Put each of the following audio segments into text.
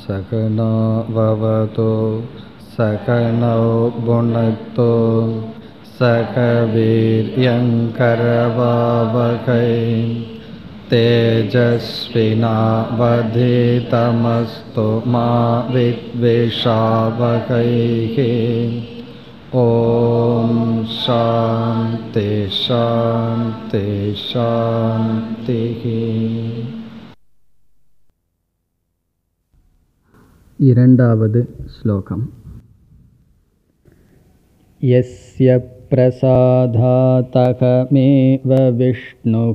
सकनो भवतु सकनौ भुनक्तु सकवीर्यङ्करवावकै तेजस्विनावधितमस्तु मा विद्विषावकैः ॐ शान्ति शान्ति शान्तिः இரண்டாவது ஸ்லோகம் यस्य प्रसादातकमेव विष्णुः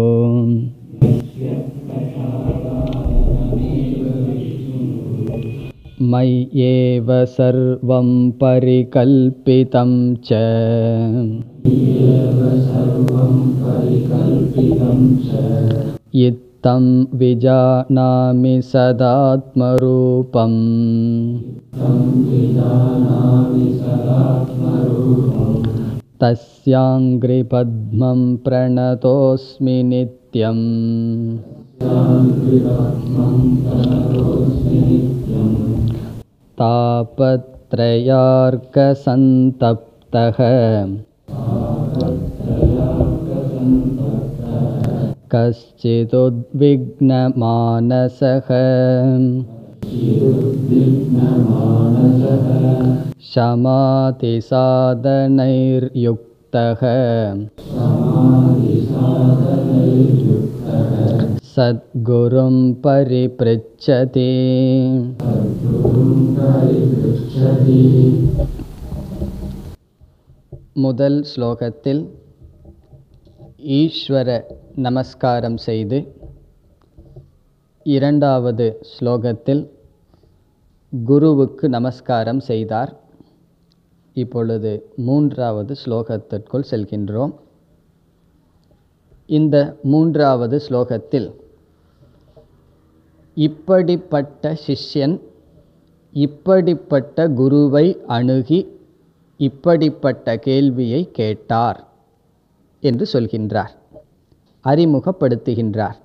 मय्येव सर्वं परिकल्पितं च इत्थं विजानामि सदात्मरूपम् तस्याङ्घ्रिपद्मं प्रणतोऽस्मि नित्यम् तापत्रयार्कसन्तप्तः कश्चिदुद्विग्नमानसः शमातिसाधनैर्युक्तः सद्गुरुं परिपृच्छति முதல் ஸ்லோகத்தில் ஈஸ்வர நமஸ்காரம் செய்து இரண்டாவது ஸ்லோகத்தில் குருவுக்கு நமஸ்காரம் செய்தார் இப்பொழுது மூன்றாவது ஸ்லோகத்திற்குள் செல்கின்றோம் இந்த மூன்றாவது ஸ்லோகத்தில் இப்படிப்பட்ட சிஷ்யன் இப்படிப்பட்ட குருவை அணுகி இப்படிப்பட்ட கேள்வியை கேட்டார் என்று சொல்கின்றார் அறிமுகப்படுத்துகின்றார்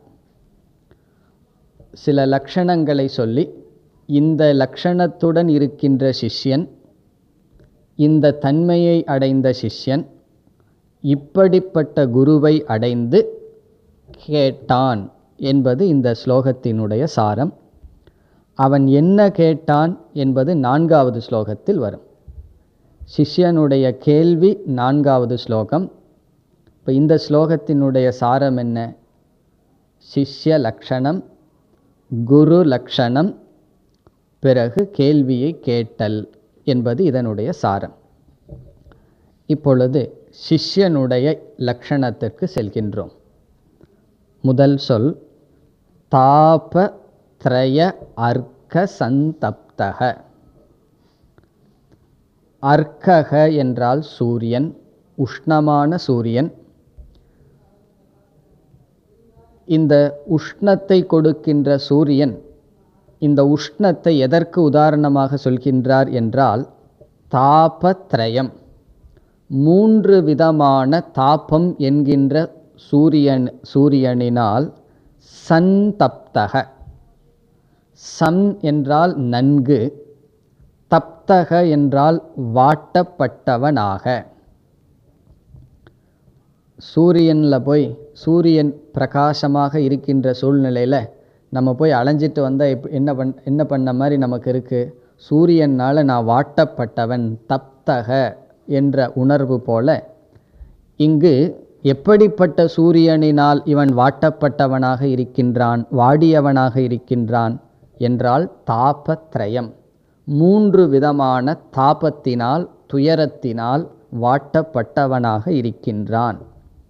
சில லட்சணங்களை சொல்லி இந்த லட்சணத்துடன் இருக்கின்ற சிஷ்யன் இந்த தன்மையை அடைந்த சிஷ்யன் இப்படிப்பட்ட குருவை அடைந்து கேட்டான் என்பது இந்த ஸ்லோகத்தினுடைய சாரம் அவன் என்ன கேட்டான் என்பது நான்காவது ஸ்லோகத்தில் வரும் சிஷ்யனுடைய கேள்வி நான்காவது ஸ்லோகம் இப்போ இந்த ஸ்லோகத்தினுடைய சாரம் என்ன சிஷ்ய லக்ஷணம் குரு லக்ஷணம் பிறகு கேள்வியை கேட்டல் என்பது இதனுடைய சாரம் இப்பொழுது சிஷ்யனுடைய லக்ஷணத்திற்கு செல்கின்றோம் முதல் சொல் தாப திரய அர்க்க சந்தப்தக அர்க்கக என்றால் சூரியன் உஷ்ணமான சூரியன் இந்த உஷ்ணத்தை கொடுக்கின்ற சூரியன் இந்த உஷ்ணத்தை எதற்கு உதாரணமாக சொல்கின்றார் என்றால் தாபத்ரயம் மூன்று விதமான தாபம் என்கின்ற சூரியன் சூரியனினால் சந்தப்தக சன் என்றால் நன்கு தப்தக என்றால் வாட்டப்பட்டவனாக சூரியனில் போய் சூரியன் பிரகாசமாக இருக்கின்ற சூழ்நிலையில் நம்ம போய் அலைஞ்சிட்டு வந்தால் இப் என்ன பண் என்ன பண்ண மாதிரி நமக்கு இருக்குது சூரியனால் நான் வாட்டப்பட்டவன் தப்தக என்ற உணர்வு போல இங்கு எப்படிப்பட்ட சூரியனினால் இவன் வாட்டப்பட்டவனாக இருக்கின்றான் வாடியவனாக இருக்கின்றான் என்றால் தாபத்ரயம் மூன்று விதமான தாபத்தினால் துயரத்தினால் வாட்டப்பட்டவனாக இருக்கின்றான்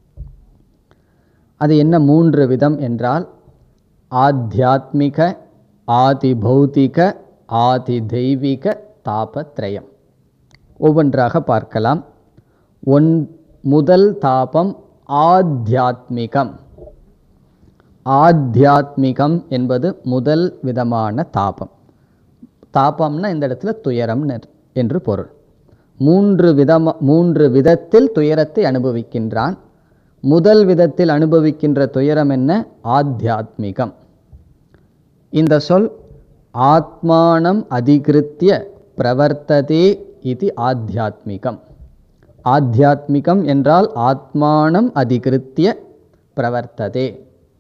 அது என்ன மூன்று விதம் என்றால் ஆத்தியாத்மிக ஆதி பௌத்திக ஆதி தெய்வீக தாபத்ரயம் ஒவ்வொன்றாக பார்க்கலாம் ஒன் முதல் தாபம் ஆத்தியாத்மிகம் ஆத்தியாத்மிகம் என்பது முதல் விதமான தாபம் தாபம்னா இந்த இடத்துல துயரம் என்று பொருள் மூன்று விதமா மூன்று விதத்தில் துயரத்தை அனுபவிக்கின்றான் முதல் விதத்தில் அனுபவிக்கின்ற துயரம் என்ன ஆத்தியாத்மிகம் இந்த சொல் ஆத்மானம் அதிகிருத்திய பிரவர்த்ததே இது ஆத்தியாத்மிகம் ஆத்தியாத்மிகம் என்றால் ஆத்மானம் அதிகிருத்திய பிரவர்த்ததே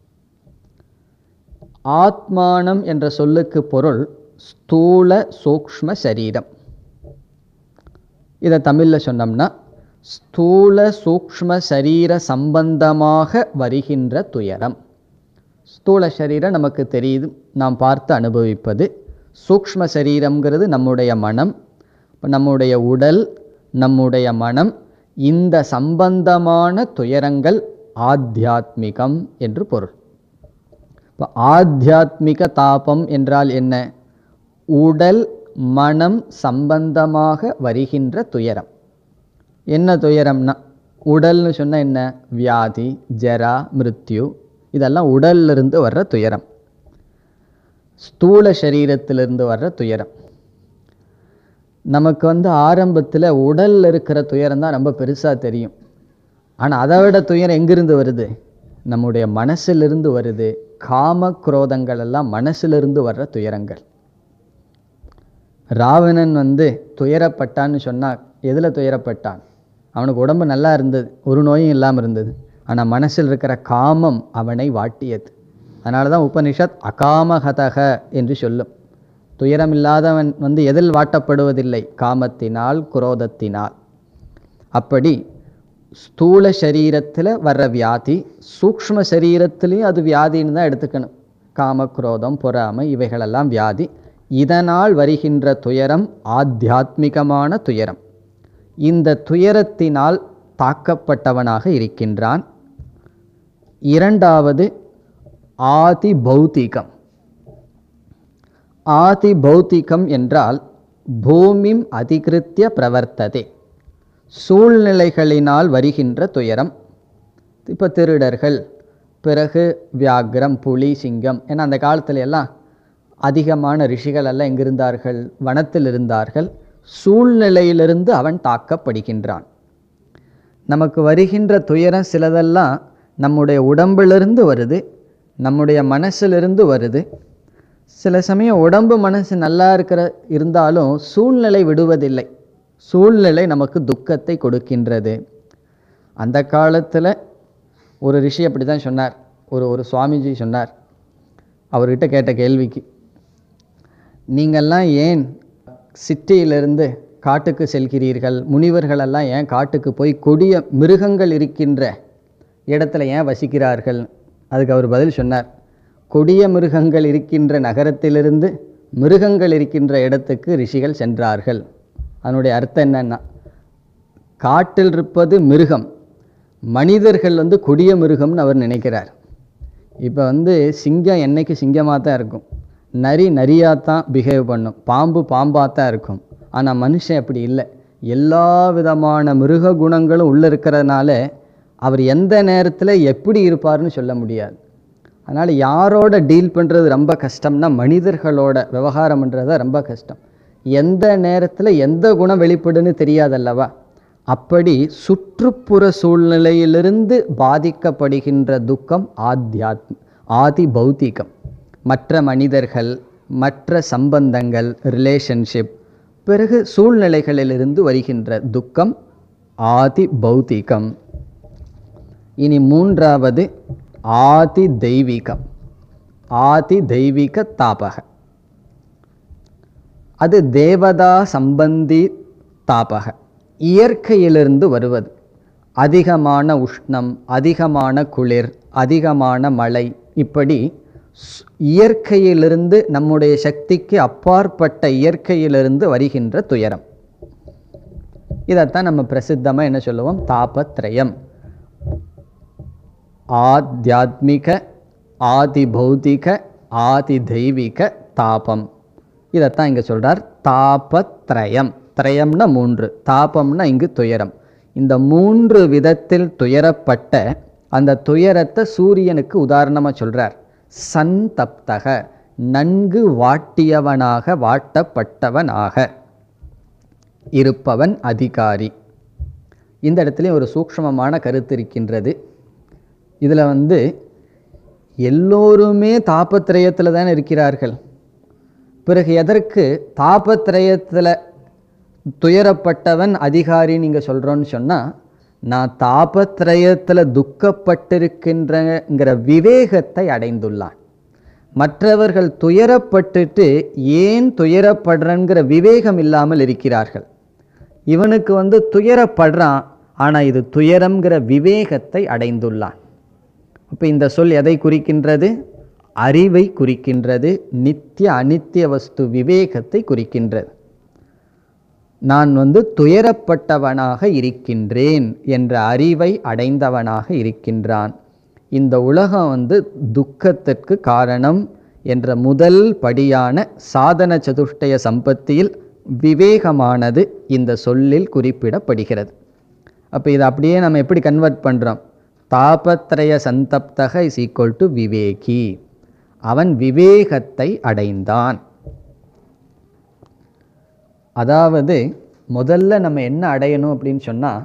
ஆத்மானம் என்ற சொல்லுக்கு பொருள் ஸ்தூல சூக்ஷ்ம சரீரம் இதை தமிழில் சொன்னோம்னா ஸ்தூல சூக்ஷ்ம சரீர சம்பந்தமாக வருகின்ற துயரம் ஸ்தூல சரீரம் நமக்கு தெரியுது நாம் பார்த்து அனுபவிப்பது சூக்ஷ்ம சரீரம்ங்கிறது நம்முடைய மனம் இப்ப நம்முடைய உடல் நம்முடைய மனம் இந்த சம்பந்தமான துயரங்கள் ஆத்தியாத்மிகம் என்று பொருள் இப்போ ஆத்தியாத்மிக தாபம் என்றால் என்ன உடல் மனம் சம்பந்தமாக வருகின்ற துயரம் என்ன துயரம்னா உடல்னு சொன்ன என்ன வியாதி ஜரா மிருத்யு இதெல்லாம் உடல்ல இருந்து வர்ற துயரம் ஸ்தூல சரீரத்திலிருந்து வர்ற துயரம் நமக்கு வந்து ஆரம்பத்தில் உடல்ல இருக்கிற துயரம் தான் ரொம்ப பெருசாக தெரியும் ஆனால் அதை விட துயரம் எங்கிருந்து வருது நம்முடைய மனசிலிருந்து வருது காம குரோதங்கள் எல்லாம் மனசிலிருந்து வர்ற துயரங்கள் ராவணன் வந்து துயரப்பட்டான்னு சொன்னால் எதில் துயரப்பட்டான் அவனுக்கு உடம்பு நல்லா இருந்தது ஒரு நோயும் இல்லாமல் இருந்தது ஆனால் மனசில் இருக்கிற காமம் அவனை வாட்டியது அதனால தான் உபனிஷத் அகாமகதக என்று சொல்லும் துயரம் இல்லாதவன் வந்து எதில் வாட்டப்படுவதில்லை காமத்தினால் குரோதத்தினால் அப்படி ஸ்தூல சரீரத்தில் வர்ற வியாதி சூக்ஷ்ம சரீரத்திலையும் அது வியாதின்னு தான் எடுத்துக்கணும் காம குரோதம் பொறாமை இவைகளெல்லாம் வியாதி இதனால் வருகின்ற துயரம் ஆத்தியாத்மிகமான துயரம் இந்த துயரத்தினால் தாக்கப்பட்டவனாக இருக்கின்றான் இரண்டாவது ஆதி பௌத்திகம் ஆதி பௌத்திகம் என்றால் பூமிம் அதிகிருத்திய பிரவர்த்ததே சூழ்நிலைகளினால் வருகின்ற துயரம் இப்போ திருடர்கள் பிறகு வியாக்ரம் புலி சிங்கம் ஏன்னா அந்த காலத்துல எல்லாம் அதிகமான ரிஷிகள் எல்லாம் எங்கிருந்தார்கள் வனத்தில் இருந்தார்கள் சூழ்நிலையிலிருந்து அவன் தாக்கப்படுகின்றான் நமக்கு வருகின்ற துயரம் சிலதெல்லாம் நம்முடைய உடம்பிலிருந்து வருது நம்முடைய மனசிலிருந்து வருது சில சமயம் உடம்பு மனசு நல்லா இருக்கிற இருந்தாலும் சூழ்நிலை விடுவதில்லை சூழ்நிலை நமக்கு துக்கத்தை கொடுக்கின்றது அந்த காலத்தில் ஒரு ரிஷி அப்படி தான் சொன்னார் ஒரு ஒரு சுவாமிஜி சொன்னார் அவர்கிட்ட கேட்ட கேள்விக்கு நீங்கள்லாம் ஏன் சிட்டியிலிருந்து காட்டுக்கு செல்கிறீர்கள் முனிவர்களெல்லாம் ஏன் காட்டுக்கு போய் கொடிய மிருகங்கள் இருக்கின்ற இடத்துல ஏன் வசிக்கிறார்கள் அதுக்கு அவர் பதில் சொன்னார் கொடிய மிருகங்கள் இருக்கின்ற நகரத்திலிருந்து மிருகங்கள் இருக்கின்ற இடத்துக்கு ரிஷிகள் சென்றார்கள் அதனுடைய அர்த்தம் என்னன்னா காட்டில் இருப்பது மிருகம் மனிதர்கள் வந்து கொடிய மிருகம்னு அவர் நினைக்கிறார் இப்போ வந்து சிங்கம் என்னைக்கு சிங்கமாக தான் இருக்கும் நரி நரியாக தான் பிஹேவ் பண்ணும் பாம்பு பாம்பாக தான் இருக்கும் ஆனால் மனுஷன் அப்படி இல்லை எல்லா விதமான மிருக குணங்களும் உள்ளே இருக்கிறதுனால அவர் எந்த நேரத்தில் எப்படி இருப்பார்னு சொல்ல முடியாது அதனால் யாரோட டீல் பண்ணுறது ரொம்ப கஷ்டம்னா மனிதர்களோட விவகாரம் பண்ணுறது ரொம்ப கஷ்டம் எந்த நேரத்தில் எந்த குணம் வெளிப்படுன்னு தெரியாதல்லவா அப்படி சுற்றுப்புற சூழ்நிலையிலிருந்து பாதிக்கப்படுகின்ற துக்கம் ஆத்தியாத்ம ஆதி பௌத்திகம் மற்ற மனிதர்கள் மற்ற சம்பந்தங்கள் ரிலேஷன்ஷிப் பிறகு சூழ்நிலைகளிலிருந்து வருகின்ற துக்கம் ஆதி பௌத்திகம் இனி மூன்றாவது ஆதி தெய்வீகம் ஆதி தெய்வீக தாபக அது தேவதா சம்பந்தி தாபக இயற்கையிலிருந்து வருவது அதிகமான உஷ்ணம் அதிகமான குளிர் அதிகமான மழை இப்படி ஸ்- இயற்கையிலிருந்து நம்முடைய சக்திக்கு அப்பாற்பட்ட இயற்கையிலிருந்து வருகின்ற துயரம் இதைத்தான் நம்ம பிரசித்தமாக என்ன சொல்லுவோம் தாபத்ரயம் ஆத்தியாத்மிக ஆதி பௌதிக ஆதி தெய்வீக தாபம் இதைத்தான் இங்கே சொல்றார் தாபத்ரயம் திரயம்னா மூன்று தாபம்னா இங்கு துயரம் இந்த மூன்று விதத்தில் துயரப்பட்ட அந்த துயரத்தை சூரியனுக்கு உதாரணமாக சொல்றார் சந்தப்தக நன்கு வாட்டியவனாக வாட்டப்பட்டவனாக இருப்பவன் அதிகாரி இந்த இடத்துலையும் ஒரு சூக்ஷ்மமான கருத்து இருக்கின்றது இதில் வந்து எல்லோருமே தாபத்திரயத்தில் தானே இருக்கிறார்கள் பிறகு எதற்கு தாபத்திரயத்தில் துயரப்பட்டவன் அதிகாரி நீங்கள் சொல்கிறோன்னு சொன்னால் நான் தாபத்திரயத்தில் துக்கப்பட்டிருக்கின்றங்கிற விவேகத்தை அடைந்துள்ளான் மற்றவர்கள் துயரப்பட்டுட்டு ஏன் துயரப்படுறங்கிற விவேகம் இல்லாமல் இருக்கிறார்கள் இவனுக்கு வந்து துயரப்படுறான் ஆனால் இது துயரம்ங்கிற விவேகத்தை அடைந்துள்ளான் இப்போ இந்த சொல் எதை குறிக்கின்றது அறிவை குறிக்கின்றது நித்திய அனித்திய வஸ்து விவேகத்தை குறிக்கின்றது நான் வந்து துயரப்பட்டவனாக இருக்கின்றேன் என்ற அறிவை அடைந்தவனாக இருக்கின்றான் இந்த உலகம் வந்து துக்கத்திற்கு காரணம் என்ற முதல் படியான சாதன சதுஷ்டய சம்பத்தியில் விவேகமானது இந்த சொல்லில் குறிப்பிடப்படுகிறது அப்போ இதை அப்படியே நம்ம எப்படி கன்வெர்ட் பண்ணுறோம் தாபத்ரய சந்தப்தக இஸ் ஈக்குவல் டு விவேகி அவன் விவேகத்தை அடைந்தான் அதாவது முதல்ல நம்ம என்ன அடையணும் அப்படின்னு சொன்னால்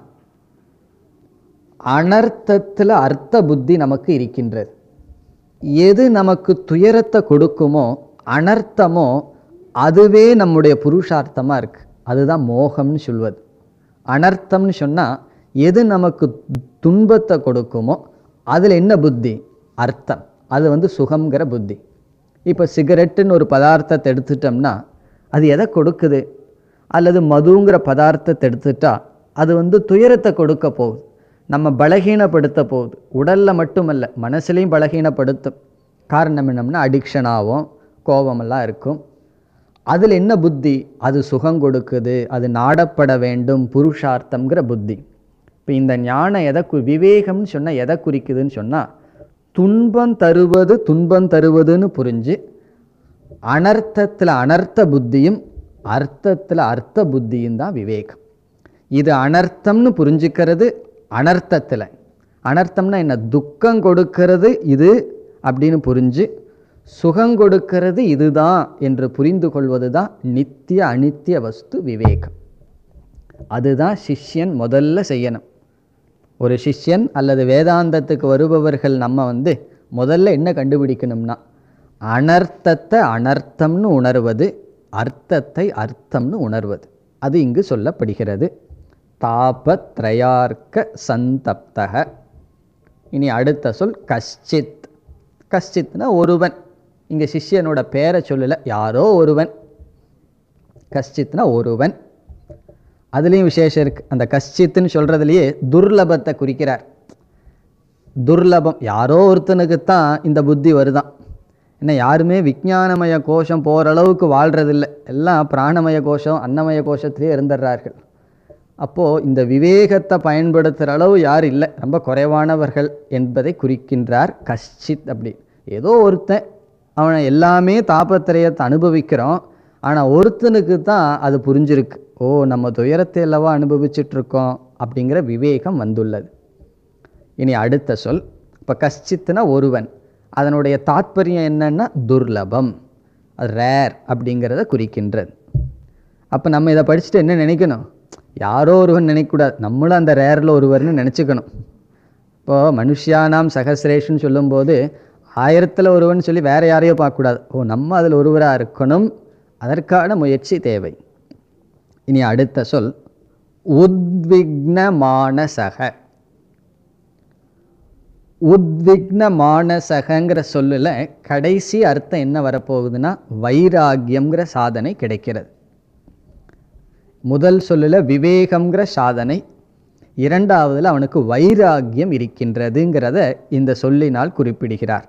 அனர்த்தத்தில் அர்த்த புத்தி நமக்கு இருக்கின்றது எது நமக்கு துயரத்தை கொடுக்குமோ அனர்த்தமோ அதுவே நம்முடைய புருஷார்த்தமாக இருக்குது அதுதான் மோகம்னு சொல்வது அனர்த்தம்னு சொன்னால் எது நமக்கு துன்பத்தை கொடுக்குமோ அதில் என்ன புத்தி அர்த்தம் அது வந்து சுகம்ங்கிற புத்தி இப்போ சிகரெட்டுன்னு ஒரு பதார்த்தத்தை எடுத்துட்டோம்னா அது எதை கொடுக்குது அல்லது மதுங்கிற பதார்த்தத்தை எடுத்துட்டா அது வந்து துயரத்தை கொடுக்க போகுது நம்ம பலகீனப்படுத்த போகுது உடலில் மட்டுமல்ல மனசுலையும் பலகீனப்படுத்தும் காரணம் என்னம்னா அடிக்ஷன் ஆகும் கோபமெல்லாம் இருக்கும் அதில் என்ன புத்தி அது சுகம் கொடுக்குது அது நாடப்பட வேண்டும் புருஷார்த்தம்ங்கிற புத்தி இப்போ இந்த ஞானம் எதை கு விவேகம்னு சொன்னால் எதை குறிக்குதுன்னு சொன்னால் துன்பம் தருவது துன்பம் தருவதுன்னு புரிஞ்சு அனர்த்தத்தில் அனர்த்த புத்தியும் அர்த்தத்தில் அர்த்த புத்தியும் தான் விவேகம் இது அனர்த்தம்னு புரிஞ்சுக்கிறது அனர்த்தத்தில் அனர்த்தம்னா என்ன துக்கம் கொடுக்கிறது இது அப்படின்னு புரிஞ்சு சுகம் கொடுக்கிறது இதுதான் என்று புரிந்து கொள்வது தான் நித்திய அனித்திய வஸ்து விவேகம் அதுதான் சிஷ்யன் முதல்ல செய்யணும் ஒரு சிஷ்யன் அல்லது வேதாந்தத்துக்கு வருபவர்கள் நம்ம வந்து முதல்ல என்ன கண்டுபிடிக்கணும்னா அனர்த்தத்தை அனர்த்தம்னு உணர்வது அர்த்தத்தை அர்த்தம்னு உணர்வது அது இங்கு சொல்லப்படுகிறது தாபத்ரயார்க்க சந்தப்தக இனி அடுத்த சொல் கஷ்சித் கஷ்சித்னா ஒருவன் இங்கே சிஷ்யனோட பேரை சொல்லல யாரோ ஒருவன் கஷ்சித்னா ஒருவன் அதுலேயும் விசேஷம் இருக்குது அந்த கஷ்சித்துன்னு சொல்கிறதுலையே துர்லபத்தை குறிக்கிறார் துர்லபம் யாரோ ஒருத்தனுக்கு தான் இந்த புத்தி வருதான் ஏன்னா யாருமே விஞ்ஞானமய கோஷம் போகிற அளவுக்கு வாழ்கிறதில்ல எல்லாம் பிராணமய கோஷம் அன்னமய கோஷத்திலே இருந்துடுறார்கள் அப்போது இந்த விவேகத்தை பயன்படுத்துகிற அளவு யார் இல்லை ரொம்ப குறைவானவர்கள் என்பதை குறிக்கின்றார் கஷ்சித் அப்படி ஏதோ ஒருத்தன் அவனை எல்லாமே தாபத்திரயத்தை அனுபவிக்கிறோம் ஆனால் ஒருத்தனுக்கு தான் அது புரிஞ்சிருக்கு ஓ நம்ம துயரத்தை அல்லவா அனுபவிச்சுட்டு இருக்கோம் அப்படிங்கிற விவேகம் வந்துள்ளது இனி அடுத்த சொல் இப்போ கஷ்டித்னா ஒருவன் அதனுடைய தாத்பரியம் என்னன்னா துர்லபம் ரேர் அப்படிங்கிறத குறிக்கின்றது அப்போ நம்ம இதை படிச்சுட்டு என்ன நினைக்கணும் யாரோ ஒருவன் நினைக்கக்கூடாது நம்மளும் அந்த ரேரில் ஒருவர்னு நினச்சிக்கணும் இப்போது மனுஷியானாம் சகசிரேஷன் சொல்லும்போது ஆயிரத்தில் ஒருவன் சொல்லி வேற யாரையோ பார்க்கக்கூடாது ஓ நம்ம அதில் ஒருவராக இருக்கணும் அதற்கான முயற்சி தேவை இனி அடுத்த சொல் உத்விக்ன மானசக உத்விக்ன மானசகங்கிற சொல்லில் கடைசி அர்த்தம் என்ன வரப்போகுதுன்னா வைராகியம்ங்கிற சாதனை கிடைக்கிறது முதல் சொல்லில் விவேகம்ங்கிற சாதனை இரண்டாவதில் அவனுக்கு வைராகியம் இருக்கின்றதுங்கிறத இந்த சொல்லினால் குறிப்பிடுகிறார்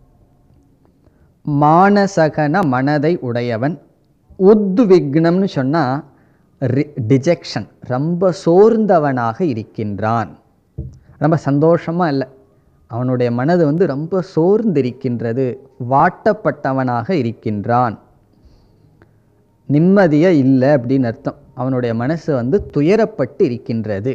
மானசகன மனதை உடையவன் உத்விக்னம்னு சொன்னால் டிஜெக்ஷன் ரொம்ப சோர்ந்தவனாக இருக்கின்றான் ரொம்ப சந்தோஷமாக இல்லை அவனுடைய மனது வந்து ரொம்ப சோர்ந்திருக்கின்றது வாட்டப்பட்டவனாக இருக்கின்றான் நிம்மதியாக இல்லை அப்படின்னு அர்த்தம் அவனுடைய மனசு வந்து துயரப்பட்டு இருக்கின்றது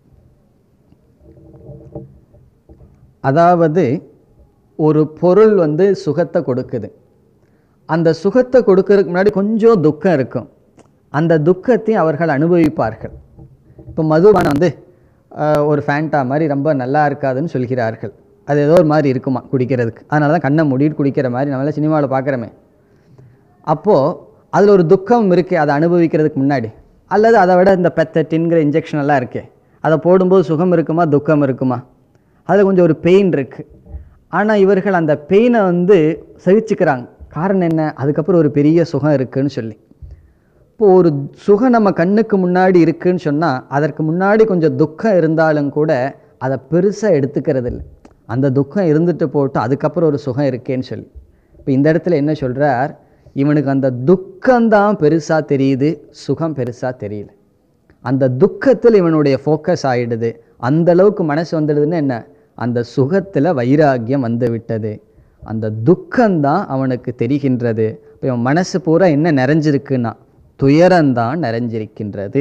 அதாவது ஒரு பொருள் வந்து சுகத்தை கொடுக்குது அந்த சுகத்தை கொடுக்கறதுக்கு முன்னாடி கொஞ்சம் துக்கம் இருக்கும் அந்த துக்கத்தை அவர்கள் அனுபவிப்பார்கள் இப்போ மதுபானம் வந்து ஆஹ், ஒரு ஃபேண்டா மாதிரி ரொம்ப நல்லா இருக்காதுன்னு சொல்கிறார்கள் அது ஏதோ ஒரு மாதிரி இருக்குமா குடிக்கிறதுக்கு அதனால தான் கண்ணை மூடிட்டு குடிக்கிற மாதிரி நம்மளாம் சினிமாவில் பார்க்குறோமே அப்போது அதில் ஒரு துக்கம் இருக்குது அதை அனுபவிக்கிறதுக்கு முன்னாடி அல்லது அதை விட இந்த பெத்தட்டின்கிற இன்ஜெக்ஷன் எல்லாம் இருக்கே அதை போடும்போது சுகம் இருக்குமா துக்கம் இருக்குமா அதில் கொஞ்சம் ஒரு பெயின் இருக்குது ஆனால் இவர்கள் அந்த பெயினை வந்து சகிச்சுக்கிறாங்க காரணம் என்ன அதுக்கப்புறம் ஒரு பெரிய சுகம் இருக்குன்னு சொல்லி இப்போ ஒரு சுகம் நம்ம கண்ணுக்கு முன்னாடி இருக்குன்னு சொன்னால் அதற்கு முன்னாடி கொஞ்சம் துக்கம் இருந்தாலும் கூட அதை பெருசாக எடுத்துக்கிறது இல்லை அந்த துக்கம் இருந்துட்டு போட்டு அதுக்கப்புறம் ஒரு சுகம் இருக்கேன்னு சொல்லி இப்போ இந்த இடத்துல என்ன சொல்கிறார் இவனுக்கு அந்த துக்கம்தான் பெருசாக தெரியுது சுகம் பெருசாக தெரியல அந்த துக்கத்தில் இவனுடைய ஃபோக்கஸ் ஆயிடுது அந்த அளவுக்கு மனசு வந்துடுதுன்னு என்ன அந்த சுகத்தில் வைராக்கியம் வந்து விட்டது அந்த துக்கம்தான் அவனுக்கு தெரிகின்றது இப்போ இவன் மனசு பூரா என்ன நிறைஞ்சிருக்குன்னா துயரம்தான் நிறைஞ்சிருக்கின்றது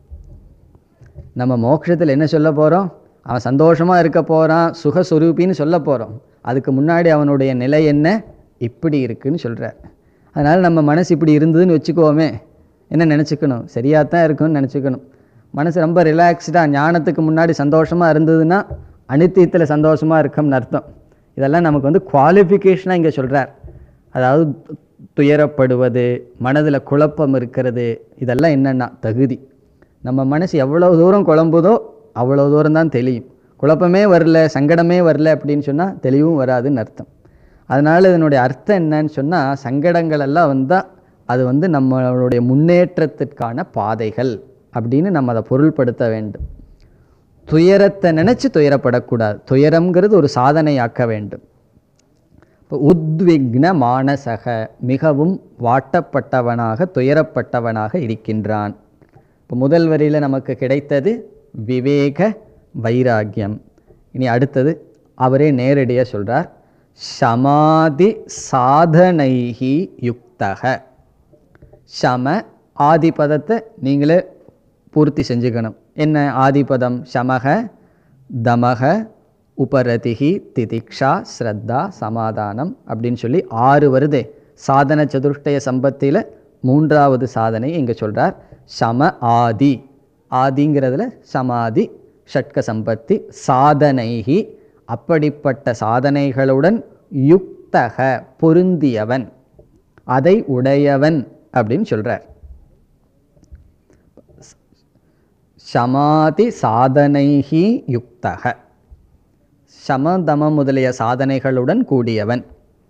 நம்ம மோட்சத்தில் என்ன சொல்ல போகிறோம் அவன் சந்தோஷமாக இருக்க போகிறான் சுகஸ்வரூபின்னு சொல்ல போகிறோம் அதுக்கு முன்னாடி அவனுடைய நிலை என்ன இப்படி இருக்குன்னு சொல்கிறார் அதனால் நம்ம மனசு இப்படி இருந்ததுன்னு வச்சுக்கோமே என்ன நினச்சிக்கணும் சரியாக தான் இருக்குன்னு நினச்சிக்கணும் மனசு ரொம்ப ரிலாக்ஸ்டாக ஞானத்துக்கு முன்னாடி சந்தோஷமாக இருந்ததுன்னா அனித்தியத்தில் சந்தோஷமாக இருக்கும்னு அர்த்தம் இதெல்லாம் நமக்கு வந்து குவாலிஃபிகேஷனாக இங்கே சொல்கிறார் அதாவது துயரப்படுவது மனதில் குழப்பம் இருக்கிறது இதெல்லாம் என்னென்னா தகுதி நம்ம மனசு எவ்வளோ தூரம் குழம்புதோ அவ்வளோ தூரம் தான் தெளியும் குழப்பமே வரல சங்கடமே வரல அப்படின்னு சொன்னால் தெளிவும் வராதுன்னு அர்த்தம் அதனால் இதனுடைய அர்த்தம் என்னன்னு சொன்னால் சங்கடங்கள் எல்லாம் வந்தால் அது வந்து நம்மளுடைய முன்னேற்றத்திற்கான பாதைகள் அப்படின்னு நம்ம அதை பொருள்படுத்த வேண்டும் துயரத்தை நினச்சி துயரப்படக்கூடாது துயரம்ங்கிறது ஒரு சாதனையாக்க வேண்டும் இப்போ உத்விக்ன மானசக மிகவும் வாட்டப்பட்டவனாக துயரப்பட்டவனாக இருக்கின்றான் இப்போ முதல் வரியில் நமக்கு கிடைத்தது விவேக வைராக்கியம் இனி அடுத்தது அவரே நேரடியாக சொல்கிறார் சமாதி சாதனைஹி யுக்தக சம ஆதிபதத்தை நீங்களே பூர்த்தி செஞ்சுக்கணும் என்ன ஆதிபதம் சமக தமக உபரதிகி திதிக்ஷா ஸ்ரத்தா சமாதானம் அப்படின்னு சொல்லி ஆறு வருதே சாதன சதுஷ்டய சம்பத்தியில் மூன்றாவது சாதனை இங்கே சொல்கிறார் சம ஆதி ஆதிங்கிறதுல சமாதி ஷட்க சம்பத்தி சாதனைகி அப்படிப்பட்ட சாதனைகளுடன் யுக்தக பொருந்தியவன் அதை உடையவன் அப்படின்னு சொல்கிறார் சமாதி சாதனைஹி யுக்தக சமதம முதலிய சாதனைகளுடன் கூடியவன்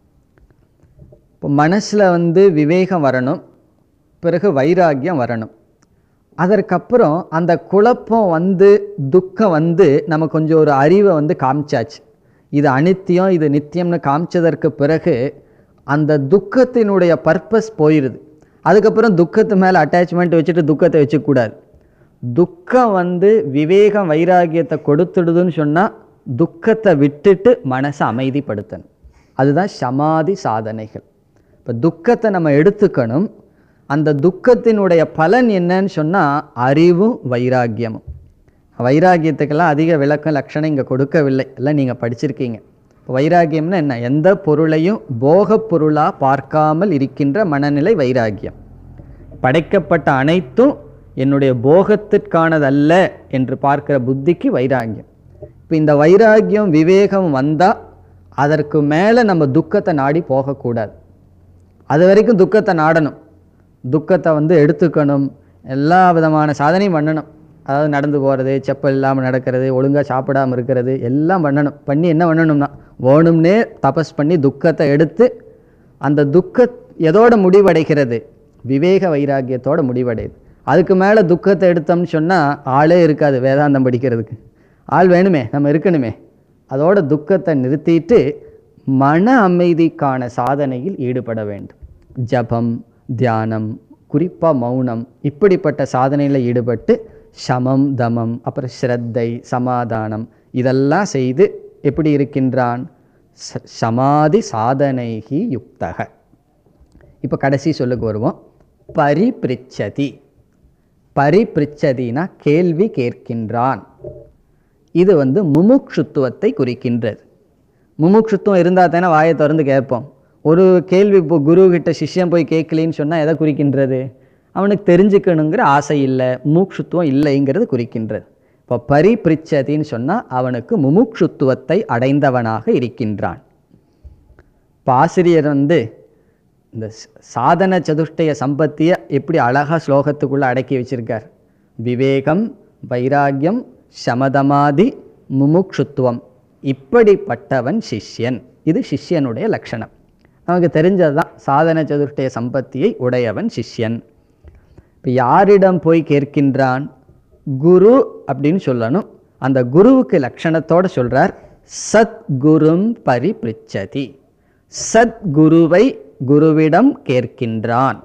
இப்போ மனசில் வந்து விவேகம் வரணும் பிறகு வைராக்கியம் வரணும் அதற்கப்புறம் அந்த குழப்பம் வந்து துக்கம் வந்து நம்ம கொஞ்சம் ஒரு அறிவை வந்து காமிச்சாச்சு இது அனித்தியம் இது நித்தியம்னு காமிச்சதற்கு பிறகு அந்த துக்கத்தினுடைய பர்பஸ் போயிடுது அதுக்கப்புறம் துக்கத்து மேலே அட்டாச்மெண்ட் வச்சுட்டு துக்கத்தை வச்சுக்கூடாது துக்கம் வந்து விவேகம் வைராகியத்தை கொடுத்துடுதுன்னு சொன்னால் துக்கத்தை விட்டுட்டு மனசை அமைதிப்படுத்தணும் அதுதான் சமாதி சாதனைகள் இப்போ துக்கத்தை நம்ம எடுத்துக்கணும் அந்த துக்கத்தினுடைய பலன் என்னன்னு சொன்னால் அறிவும் வைராக்கியமும் வைராக்கியத்துக்கெல்லாம் அதிக விளக்கம் லட்சணம் இங்கே கொடுக்கவில்லை எல்லாம் நீங்கள் படிச்சிருக்கீங்க இப்போ வைராக்கியம்னா என்ன எந்த பொருளையும் போகப் பொருளாக பார்க்காமல் இருக்கின்ற மனநிலை வைராக்கியம் படைக்கப்பட்ட அனைத்தும் என்னுடைய போகத்திற்கானதல்ல என்று பார்க்கிற புத்திக்கு வைராக்கியம் இப்போ இந்த வைராக்கியம் விவேகம் வந்தால் அதற்கு மேலே நம்ம துக்கத்தை நாடி போகக்கூடாது அது வரைக்கும் துக்கத்தை நாடணும் துக்கத்தை வந்து எடுத்துக்கணும் எல்லா விதமான சாதனையும் பண்ணணும் அதாவது நடந்து போகிறது செப்பல் இல்லாமல் நடக்கிறது ஒழுங்காக சாப்பிடாமல் இருக்கிறது எல்லாம் பண்ணணும் பண்ணி என்ன பண்ணணும்னா வேணும்னே தபஸ் பண்ணி துக்கத்தை எடுத்து அந்த துக்க எதோட முடிவடைகிறது விவேக வைராக்கியத்தோட முடிவடையுது அதுக்கு மேலே துக்கத்தை எடுத்தோம்னு சொன்னால் ஆளே இருக்காது வேதாந்தம் படிக்கிறதுக்கு ஆள் வேணுமே நம்ம இருக்கணுமே அதோட துக்கத்தை நிறுத்திட்டு மன அமைதிக்கான சாதனையில் ஈடுபட வேண்டும் ஜபம் தியானம் குறிப்பாக மௌனம் இப்படிப்பட்ட சாதனையில் ஈடுபட்டு சமம் தமம் அப்புறம் ஸ்ரத்தை சமாதானம் இதெல்லாம் செய்து எப்படி இருக்கின்றான் ச- சமாதி சாதனைகி யுக்தக இப்போ கடைசி சொல்லுக்கு வருவோம் பரிபிரிச்சதி பரிபிரிச்சதினா கேள்வி கேட்கின்றான் இது வந்து முமுட்சுத்துவத்தை குறிக்கின்றது முமுட்சுத்துவம் இருந்தால் தானே வாயை திறந்து கேட்போம் ஒரு கேள்வி இப்போ குரு கிட்ட சிஷ்யன் போய் கேட்கலின்னு சொன்னால் எதை குறிக்கின்றது அவனுக்கு தெரிஞ்சுக்கணுங்கிற ஆசை இல்லை முமுட்சுத்துவம் இல்லைங்கிறது குறிக்கின்றது இப்போ பரிபிரிச்சதின்னு சொன்னால் அவனுக்கு முமுட்சுத்துவத்தை அடைந்தவனாக இருக்கின்றான் இப்போ ஆசிரியர் வந்து இந்த ச- சாதன சதுஷ்டய சம்பத்தியை எப்படி அழகா ஸ்லோகத்துக்குள்ள அடக்கி வச்சிருக்கார் விவேகம் வைராகியம் சமதமாதி முமுக்ஷுத்துவம் இப்படிப்பட்டவன் சிஷ்யன் இது சிஷ்யனுடைய லட்சணம் நமக்கு தெரிஞ்சதுதான் சாதன சதுஷ்டய சம்பத்தியை உடையவன் சிஷ்யன் இப்போ யாரிடம் போய் கேட்கின்றான் குரு அப்படின்னு சொல்லணும் அந்த குருவுக்கு லட்சணத்தோட சொல்றார் சத்குரும் பரிபிருச்சதி சத்குருவை குருவிடம் கேட்கின்றான்